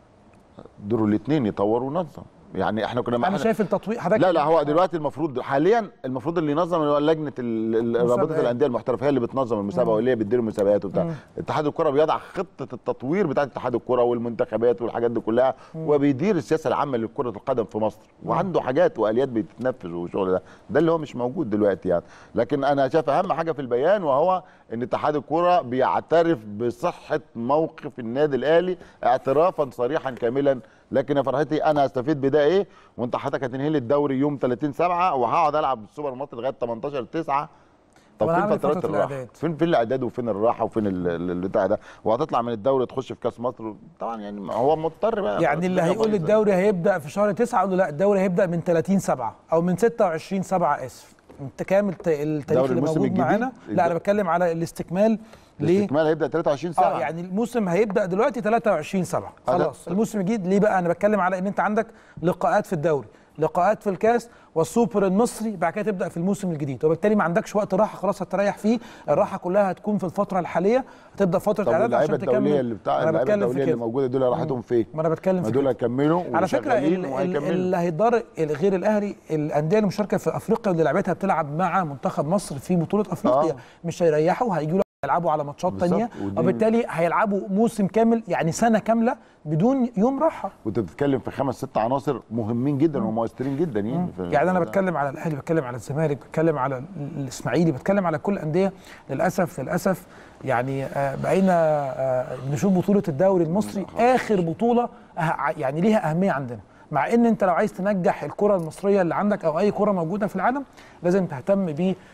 دوره الاثنين يطور وينظم يعني احنا كنا انا شايف التطوير حضرتك لا لا هو دلوقتي المفروض حاليا المفروض اللي ينظم اللي هو لجنه ال- ال- رابطه مسابقات. الانديه المحترفه هي اللي بتنظم المسابقه واللي هي بتدير المسابقات وبتاع اتحاد الكره بيضع خطه التطوير بتاعه اتحاد الكره والمنتخبات والحاجات دي كلها وبيدير السياسه العامه لكره القدم في مصر وعنده حاجات واليات بتتنفذ والشغل ده ده اللي هو مش موجود دلوقتي يعني لكن انا شايف اهم حاجه في البيان وهو ان اتحاد الكره بيعترف بصحه موقف النادي الاهلي اعترافا صريحا كاملا لكن يا فرحتي انا هستفيد بده ايه وانت حضرتك هتنهي لي الدوري يوم 30 7 وهقعد العب السوبر المصري لغايه 18 9 طب طب أنا فين هعمل فترات فترة الراحه الإعداد. فين فين الاعداد وفين الراحه وفين ال- ال- البتاع ده وهتطلع من الدوري تخش في كاس مصر طبعا يعني ما هو مضطر بقى يعني اللي الدنيا هيقول بايظة. الدوري هيبدا في شهر 9 اقول له لا الدوري هيبدا من 30 7 او من 26 7 اسف انت كامل الت- التاريخ دوري اللي الموسم موجود الجديد؟ معانا لا انا بتكلم على الاستكمال ليه؟ الاستكمال هيبدا 23 7 اه يعني الموسم هيبدا دلوقتي 23 7 هذا- خلاص الموسم الجديد ليه بقى انا بتكلم على ان انت عندك لقاءات في الدوري لقاءات في الكاس والسوبر المصري بعد كده تبدا في الموسم الجديد وبالتالي ما عندكش وقت راحه خلاص هتريح فيه الراحه كلها هتكون في الفتره الحاليه هتبدا فتره طب اعداد اللعيبه عشان تكمل الدوليه اللي بتاع أنا اللعيبه بتكلم في الدوليه اللي كده. موجوده دول راحتهم فين؟ ما انا بتكلم ما في دول كده. هيكملوا على فكره وشغالين ال- ال- وهيكملوا. اللي هيتضر غير الاهلي الانديه المشاركه في افريقيا اللي لعبتها بتلعب مع منتخب مصر في بطوله افريقيا آه. مش هيريحوا هيجوا يلعبوا على ماتشات بالظبط. تانية ودي- وبالتالي هيلعبوا موسم كامل يعني سنه كامله بدون يوم راحه وانت بتتكلم في خمس ست عناصر مهمين جدا ومؤثرين جدا يعني في- يعني انا في- بتكلم على الاهلي بتكلم على الزمالك بتكلم على ال- الاسماعيلي بتكلم على كل الانديه للاسف للاسف يعني آه، بقينا آه، نشوف بطوله الدوري المصري اخر بطوله أه- يعني ليها اهميه عندنا مع ان انت لو عايز تنجح الكره المصريه اللي عندك او اي كره موجوده في العالم لازم تهتم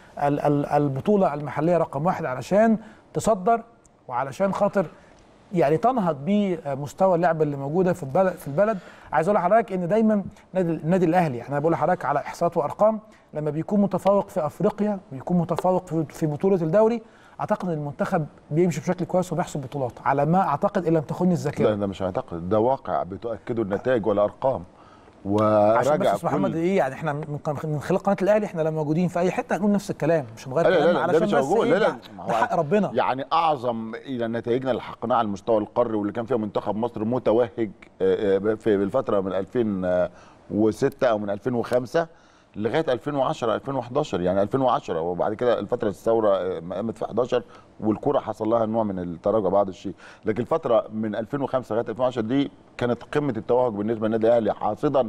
بالبطوله المحليه رقم واحد علشان تصدر وعلشان خاطر يعني تنهض بمستوى اللعبه اللي موجوده في البلد في البلد عايز اقول لحضرتك ان دايما نادي النادي الاهلي يعني انا بقول لحضرتك على احصاءات وارقام لما بيكون متفوق في افريقيا ويكون متفوق في- في بطوله الدوري اعتقد ان المنتخب بيمشي بشكل كويس وبيحصد بطولات على ما اعتقد ان لم تخني لا الذاكره ده مش هعتقد ده واقع بتؤكده النتائج والارقام عشان وراجع بس محمد كل ايه يعني احنا من من خلال قناه الاهلي احنا لما موجودين في اي حته هنقول نفس الكلام مش هنغير لا لا كلامنا لا ده علشان مش بس موجود إيه لا لا ده- ده حق ربنا يعني اعظم الى نتائجنا اللي حققناها على المستوى القاري واللي كان فيها منتخب مصر متوهج آه، آه، في الفتره من 2006 او من 2005 لغايه 2010 2011 يعني 2010 وبعد كده الفتره الثوره آه، قامت في 11 والكره حصل لها نوع من التراجع بعض الشيء لكن الفتره من 2005 لغايه 2010 دي كانت قمه التوهج بالنسبه للنادي الاهلي حاصدا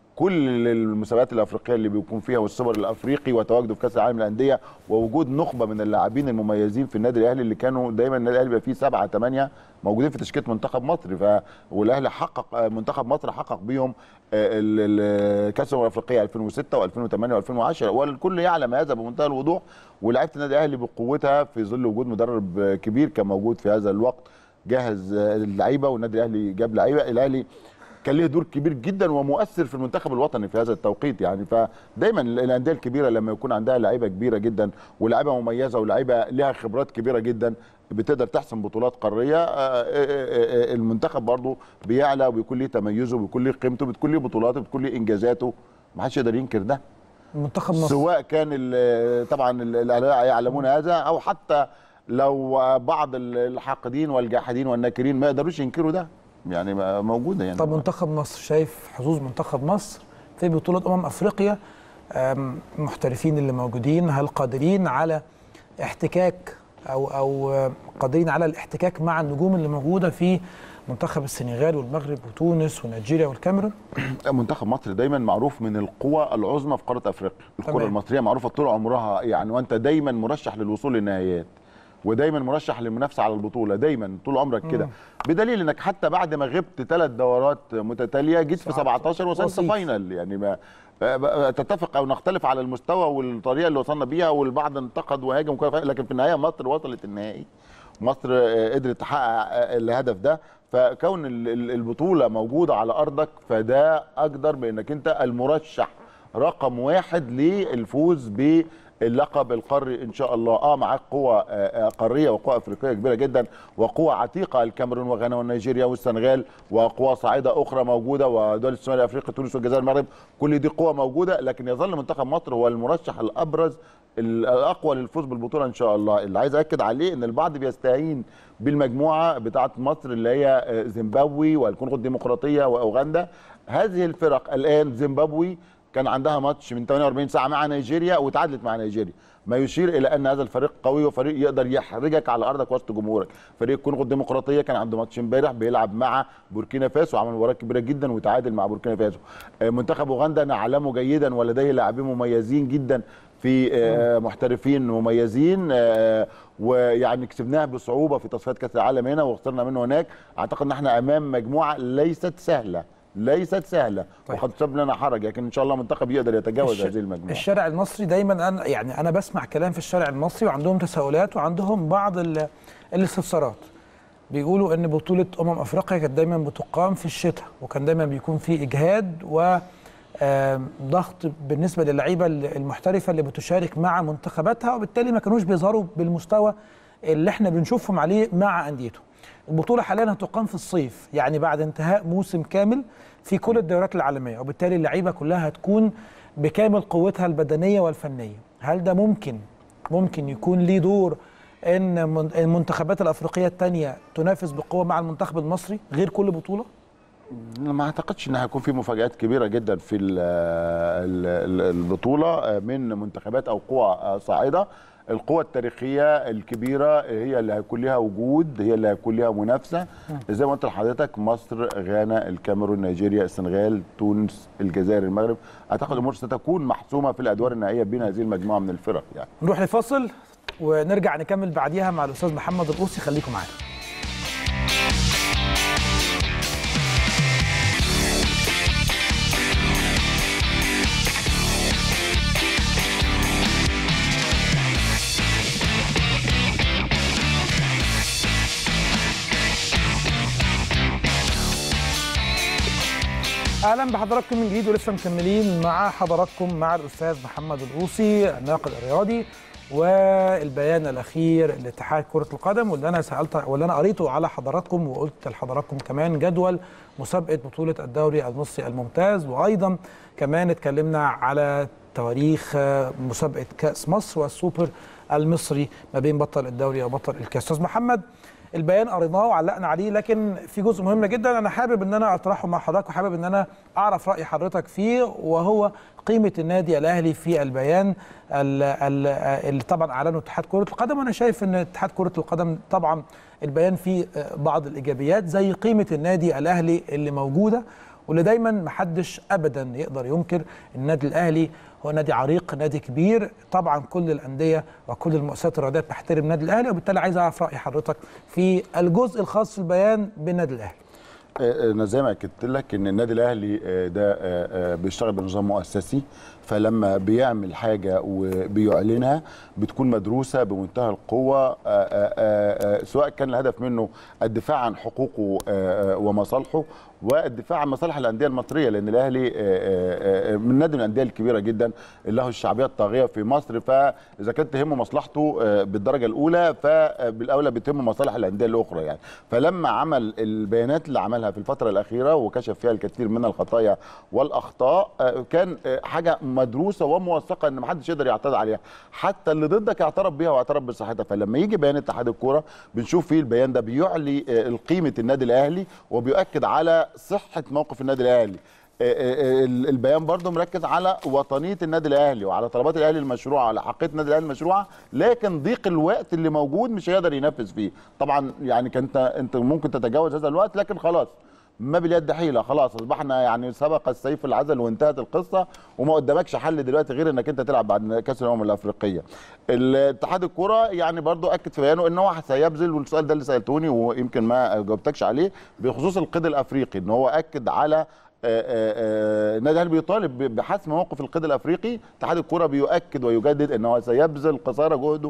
كل المسابقات الافريقيه اللي بيكون فيها والسوبر الافريقي وتواجده في كاس العالم للانديه ووجود نخبه من اللاعبين المميزين في النادي الاهلي اللي كانوا دايما النادي الاهلي بيبقى فيه سبعه ثمانيه موجودين في تشكيله منتخب مصر ف والاهلي حقق آه، منتخب مصر حقق بيهم آه، ال- ال- كاس الامم الافريقيه 2006 و2008 و2010 والكل يعلم هذا بمنتهى الوضوح ولعيبه النادي الاهلي بقوتها في ظل وجود مدرب آه، كبير كان موجود في هذا الوقت جهز آه، اللعيبه والنادي الاهلي جاب لعيبه الاهلي كان ليه دور كبير جدا ومؤثر في المنتخب الوطني في هذا التوقيت يعني فدايما الانديه الكبيره لما يكون عندها لعيبه كبيره جدا ولاعيبه مميزه ولاعيبه لها خبرات كبيره جدا بتقدر تحسم بطولات قاريه آه، آه، آه، آه، المنتخب برضه بيعلى وبيكون ليه تميزه وبيكون ليه قيمته بيكون ليه بطولاته بيكون ليه انجازاته ما حدش يقدر ينكر ده منتخب مصر سواء كان ال- طبعا ال- الاهلاء يعلمون هذا او حتى لو بعض الحاقدين والجاحدين والناكرين ما يقدروش ينكروا ده يعني ما- موجوده يعني طب منتخب مصر شايف حظوظ منتخب مصر في بطولة أمم أفريقيا أم، محترفين اللي موجودين هل قادرين على احتكاك أو أو آه، قادرين على الاحتكاك مع النجوم اللي موجودة في منتخب السنغال والمغرب وتونس ونيجيريا والكاميرون منتخب مصر دايما معروف من القوى العظمى في قاره افريقيا الكره تمام. المصريه معروفه طول عمرها يعني وانت دايما مرشح للوصول للنهائيات ودايما مرشح للمنافسه على البطوله دايما طول عمرك كده بدليل انك حتى بعد ما غبت ثلاث دورات متتاليه جيت في 17 وصلت وصيف. فاينل يعني ما بقى- تتفق او نختلف على المستوى والطريقه اللي وصلنا بيها والبعض انتقد وهاجم وكده، لكن في النهايه مصر وصلت النهائي مصر آه، قدرت تحقق آه، الهدف ده فكون ال- ال- البطوله موجوده على ارضك فده اقدر بانك انت المرشح رقم واحد للفوز باللقب القاري ان شاء الله اه معاك قوة آه، آه، قاريه وقوة افريقيه كبيره جدا وقوة عتيقه الكاميرون وغانا ونيجيريا والسنغال وقوى صاعده اخرى موجوده ودول الشمال افريقيا تونس والجزائر المغرب كل دي قوة موجوده لكن يظل منتخب مصر هو المرشح الابرز ال- الاقوى للفوز بالبطوله ان شاء الله اللي عايز اكد عليه ان البعض بيستهين بالمجموعه بتاعه مصر اللي هي آه، زيمبابوي والكونغو الديمقراطيه واوغندا هذه الفرق الان زيمبابوي كان عندها ماتش من 48 ساعه مع نيجيريا وتعادلت مع نيجيريا ما يشير الى ان هذا الفريق قوي وفريق يقدر يحرجك على ارضك وسط جمهورك فريق الكونغو الديمقراطيه كان عنده ماتش امبارح بيلعب مع بوركينا فاسو عمل مباراه كبيره جدا وتعادل مع بوركينا فاسو آه، منتخب اوغندا نعلمه جيدا ولديه لاعبين مميزين جدا في آه، محترفين مميزين آه، ويعني كسبناها بصعوبه في تصفيات كاس العالم هنا وخسرنا منه هناك اعتقد ان احنا امام مجموعه ليست سهله ليست سهله طيب. وقد سبب لنا حرج لكن ان شاء الله منتخب يقدر يتجاوز الش- هذه المجموعه الشارع المصري دايما أنا يعني انا بسمع كلام في الشارع المصري وعندهم تساؤلات وعندهم بعض ال- الاستفسارات بيقولوا ان بطوله امم افريقيا كانت دايما بتقام في الشتاء وكان دايما بيكون في اجهاد و آم، ضغط بالنسبه للعيبه المحترفه اللي بتشارك مع منتخباتها وبالتالي ما كانوش بيظهروا بالمستوى اللي احنا بنشوفهم عليه مع انديتهم. البطوله حاليا هتقام في الصيف يعني بعد انتهاء موسم كامل في كل الدوريات العالميه وبالتالي اللعيبه كلها هتكون بكامل قوتها البدنيه والفنيه هل ده ممكن ممكن يكون ليه دور ان من- المنتخبات الافريقيه الثانيه تنافس بقوه مع المنتخب المصري غير كل بطوله أنا ما اعتقدش ان هيكون في مفاجات كبيره جدا في ال- ال- ال- البطوله من منتخبات او قوى صاعده القوى التاريخيه الكبيره هي اللي هيكون لها وجود هي اللي هيكون لها منافسه زي ما قلت لحضرتك مصر غانا الكاميرون نيجيريا السنغال تونس الجزائر المغرب اعتقد الامور ستكون محسومه في الادوار النهائيه بين هذه المجموعه من الفرق يعني نروح لفاصل ونرجع نكمل بعديها مع الاستاذ محمد القوسي خليكم معانا اهلا بحضراتكم من جديد ولسه مكملين مع حضراتكم مع الاستاذ محمد القوسي الناقد الرياضي والبيان الاخير لاتحاد كره القدم واللي انا سالت واللي انا قريته على حضراتكم وقلت لحضراتكم كمان جدول مسابقه بطوله الدوري المصري الممتاز وايضا كمان اتكلمنا على تواريخ آه، مسابقه كاس مصر والسوبر المصري ما بين بطل الدوري وبطل الكاس استاذ محمد البيان قريناه وعلقنا عليه لكن في جزء مهم جدا انا حابب ان انا اطرحه مع حضرتك وحابب ان انا اعرف راي حضرتك فيه وهو قيمه النادي الاهلي في البيان ال- ال- اللي طبعا اعلنه اتحاد كره القدم وانا شايف ان اتحاد كره القدم طبعا البيان فيه آه، بعض الايجابيات زي قيمه النادي الاهلي اللي موجوده واللي دايما محدش ابدا يقدر ينكر النادي الاهلي هو نادي عريق نادي كبير طبعا كل الانديه وكل المؤسسات الرياضيه بتحترم النادي الاهلي وبالتالي عايز اعرف راي حضرتك في الجزء الخاص في البيان بالنادي الاهلي آه، انا زي ما اكدت لك ان النادي الاهلي آه، ده آه، آه، بيشتغل بنظام مؤسسي فلما بيعمل حاجه وبيعلنها بتكون مدروسه بمنتهى القوه آه، آه، آه، آه، سواء كان الهدف منه الدفاع عن حقوقه آه، آه، ومصالحه والدفاع عن مصالح الانديه المصريه لان الاهلي آه، آه، آه، من نادي من الانديه الكبيره جدا اللي له الشعبيه الطاغيه في مصر فاذا كانت تهمه مصلحته آه، بالدرجه الاولى فبالاولى بتهم مصالح الانديه الاخرى يعني فلما عمل البيانات اللي عملها في الفتره الاخيره وكشف فيها الكثير من الخطايا والاخطاء آه، كان آه، حاجه مدروسه وموثقه ان محدش يقدر يعترض عليها حتى اللي ضدك اعترف بيها واعترف بصحتها فلما يجي بيان اتحاد الكوره بنشوف فيه البيان ده بيعلي آه، قيمه النادي الاهلي وبيؤكد على صحه موقف النادي الاهلي آه، آه، ال- البيان برضو مركز على وطنيه النادي الاهلي وعلى طلبات الاهلي المشروعه وعلى حقيه النادي الاهلي المشروعه لكن ضيق الوقت اللي موجود مش هيقدر ينفذ فيه طبعا يعني كنت انت ممكن تتجاوز هذا الوقت لكن خلاص ما باليد حيله خلاص اصبحنا يعني سبق السيف العزل وانتهت القصه وما قدامكش حل دلوقتي غير انك انت تلعب بعد كاس الامم الافريقيه. الاتحاد الكره يعني برضو اكد في بيانه ان هو سيبذل والسؤال ده اللي سالتوني ويمكن ما جاوبتكش عليه بخصوص القيد الافريقي ان هو اكد على آه، آه، آه، النادي الاهلي بيطالب ب- بحسم موقف القيد الافريقي اتحاد الكره بيؤكد ويجدد ان هو سيبذل قصارى جهده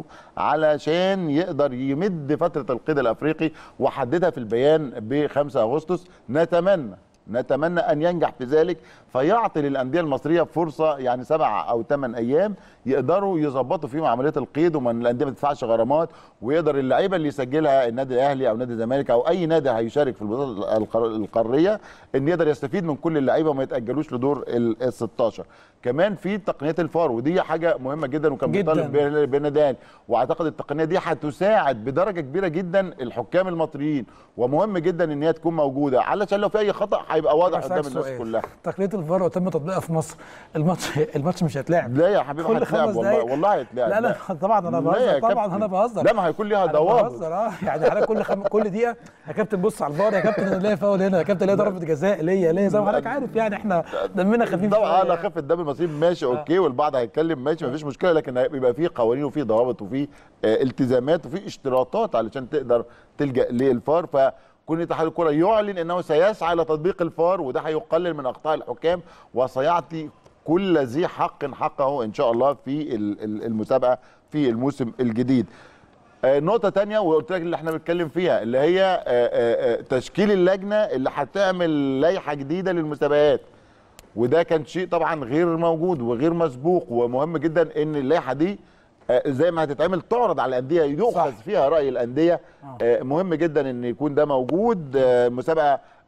علشان يقدر يمد فتره القيد الافريقي وحددها في البيان ب 5 اغسطس نتمنى نتمنى ان ينجح في ذلك فيعطي للانديه المصريه فرصه يعني سبع او ثمان ايام يقدروا يظبطوا فيهم عمليه القيد وما الانديه ما تدفعش غرامات ويقدر اللعيبه اللي يسجلها النادي الاهلي او نادي الزمالك او اي نادي هيشارك في البطوله القار- القاريه ان يقدر يستفيد من كل اللعيبه وما يتاجلوش لدور ال 16 كمان في تقنيه الفار ودي حاجه مهمه جدا وكان جداً. بيطالب بيها بين النادي الأهلي. واعتقد التقنيه دي هتساعد بدرجه كبيره جدا الحكام المصريين ومهم جدا ان هي تكون موجوده علشان لو في اي خطا هيبقى واضح أسألك قدام الناس سؤال. كلها تقنيه الفار وتم تطبيقها في مصر الماتش الماتش مش هيتلعب لا يا حبيبي كل هتلعب خمس والله دقايق. والله هيتلعب لا لا طبعا انا لا يا بهزر طبعا كابتن. انا بهزر لا ما هيكون ليها انا ضوابط بهزر اه يعني حضرتك كل خم... كل دقيقه يا كابتن بص على الفار يا كابتن انا ليا فاول هنا يا كابتن ليا ضربه جزاء ليا ليا زي ما حضرتك عارف يعني احنا دمنا خفيف طبعا شوية على يعني. خفه دم المصريين ماشي اوكي والبعض هيتكلم ماشي مفيش مشكله لكن بيبقى فيه قوانين وفيه ضوابط وفيه آه، التزامات وفيه اشتراطات علشان تقدر تلجا للفار فكون اتحاد الكره يعلن انه سيسعى لتطبيق الفار وده هيقلل من اخطاء الحكام وسيعطي كل ذي حق حقه ان شاء الله في ال- ال- المسابقه في الموسم الجديد آه، نقطة تانية وقلت لك اللي احنا بنتكلم فيها اللي هي آه، آه، آه، تشكيل اللجنة اللي هتعمل لائحة جديدة للمسابقات وده كان شيء طبعا غير موجود وغير مسبوق ومهم جدا ان اللائحة دي آه، زي ما هتتعمل تعرض على الأندية يؤخذ صح. فيها رأي الأندية آه، مهم جدا ان يكون ده موجود آه، مسابقة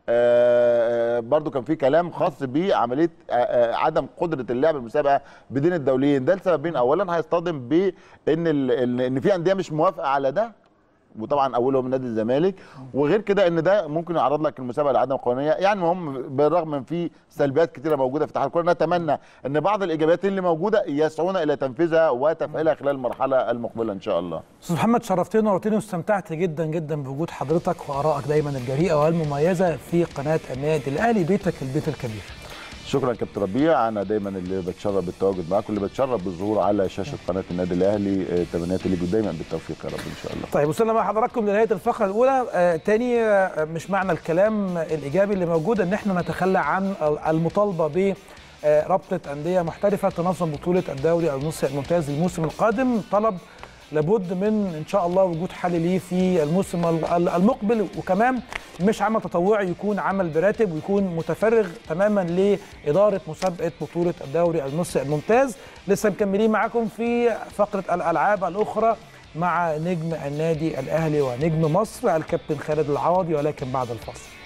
آه، برضو كان في كلام خاص بعمليه آه، آه، عدم قدره اللعب المسابقه بدين الدوليين ده لسببين اولا هيصطدم بان ال- ال- ان في انديه مش موافقه على ده وطبعا اولهم نادي الزمالك وغير كده ان ده ممكن يعرض لك المسابقه لعدم قانونيه يعني هم بالرغم من في سلبيات كتيره موجوده في اتحاد الكره نتمنى ان بعض الايجابيات اللي موجوده يسعون الى تنفيذها وتفعيلها خلال المرحله المقبله ان شاء الله استاذ محمد شرفتني ونورتني واستمتعت جدا جدا بوجود حضرتك وارائك دايما الجريئه والمميزه في قناه النادي الاهلي بيتك البيت الكبير شكرا كابتن ربيع انا دايما اللي بتشرف بالتواجد معاكم اللي بتشرف بالظهور على شاشه قناه النادي الاهلي آه، تمنياتي ليكم دايما بالتوفيق يا رب ان شاء الله طيب وصلنا مع حضراتكم لنهايه الفقره الاولى آه تاني آه مش معنى الكلام الايجابي اللي موجود ان احنا نتخلى عن المطالبه ب آه، رابطه انديه محترفه تنظم بطوله الدوري المصري الممتاز الموسم القادم طلب لابد من ان شاء الله وجود حل ليه في الموسم ال- ال- المقبل وكمان مش عمل تطوعي يكون عمل براتب ويكون متفرغ تماما لاداره مسابقه بطوله الدوري المصري الممتاز لسه مكملين معاكم في فقره الالعاب الاخرى مع نجم النادي الاهلي ونجم مصر الكابتن خالد العوضي ولكن بعد الفاصل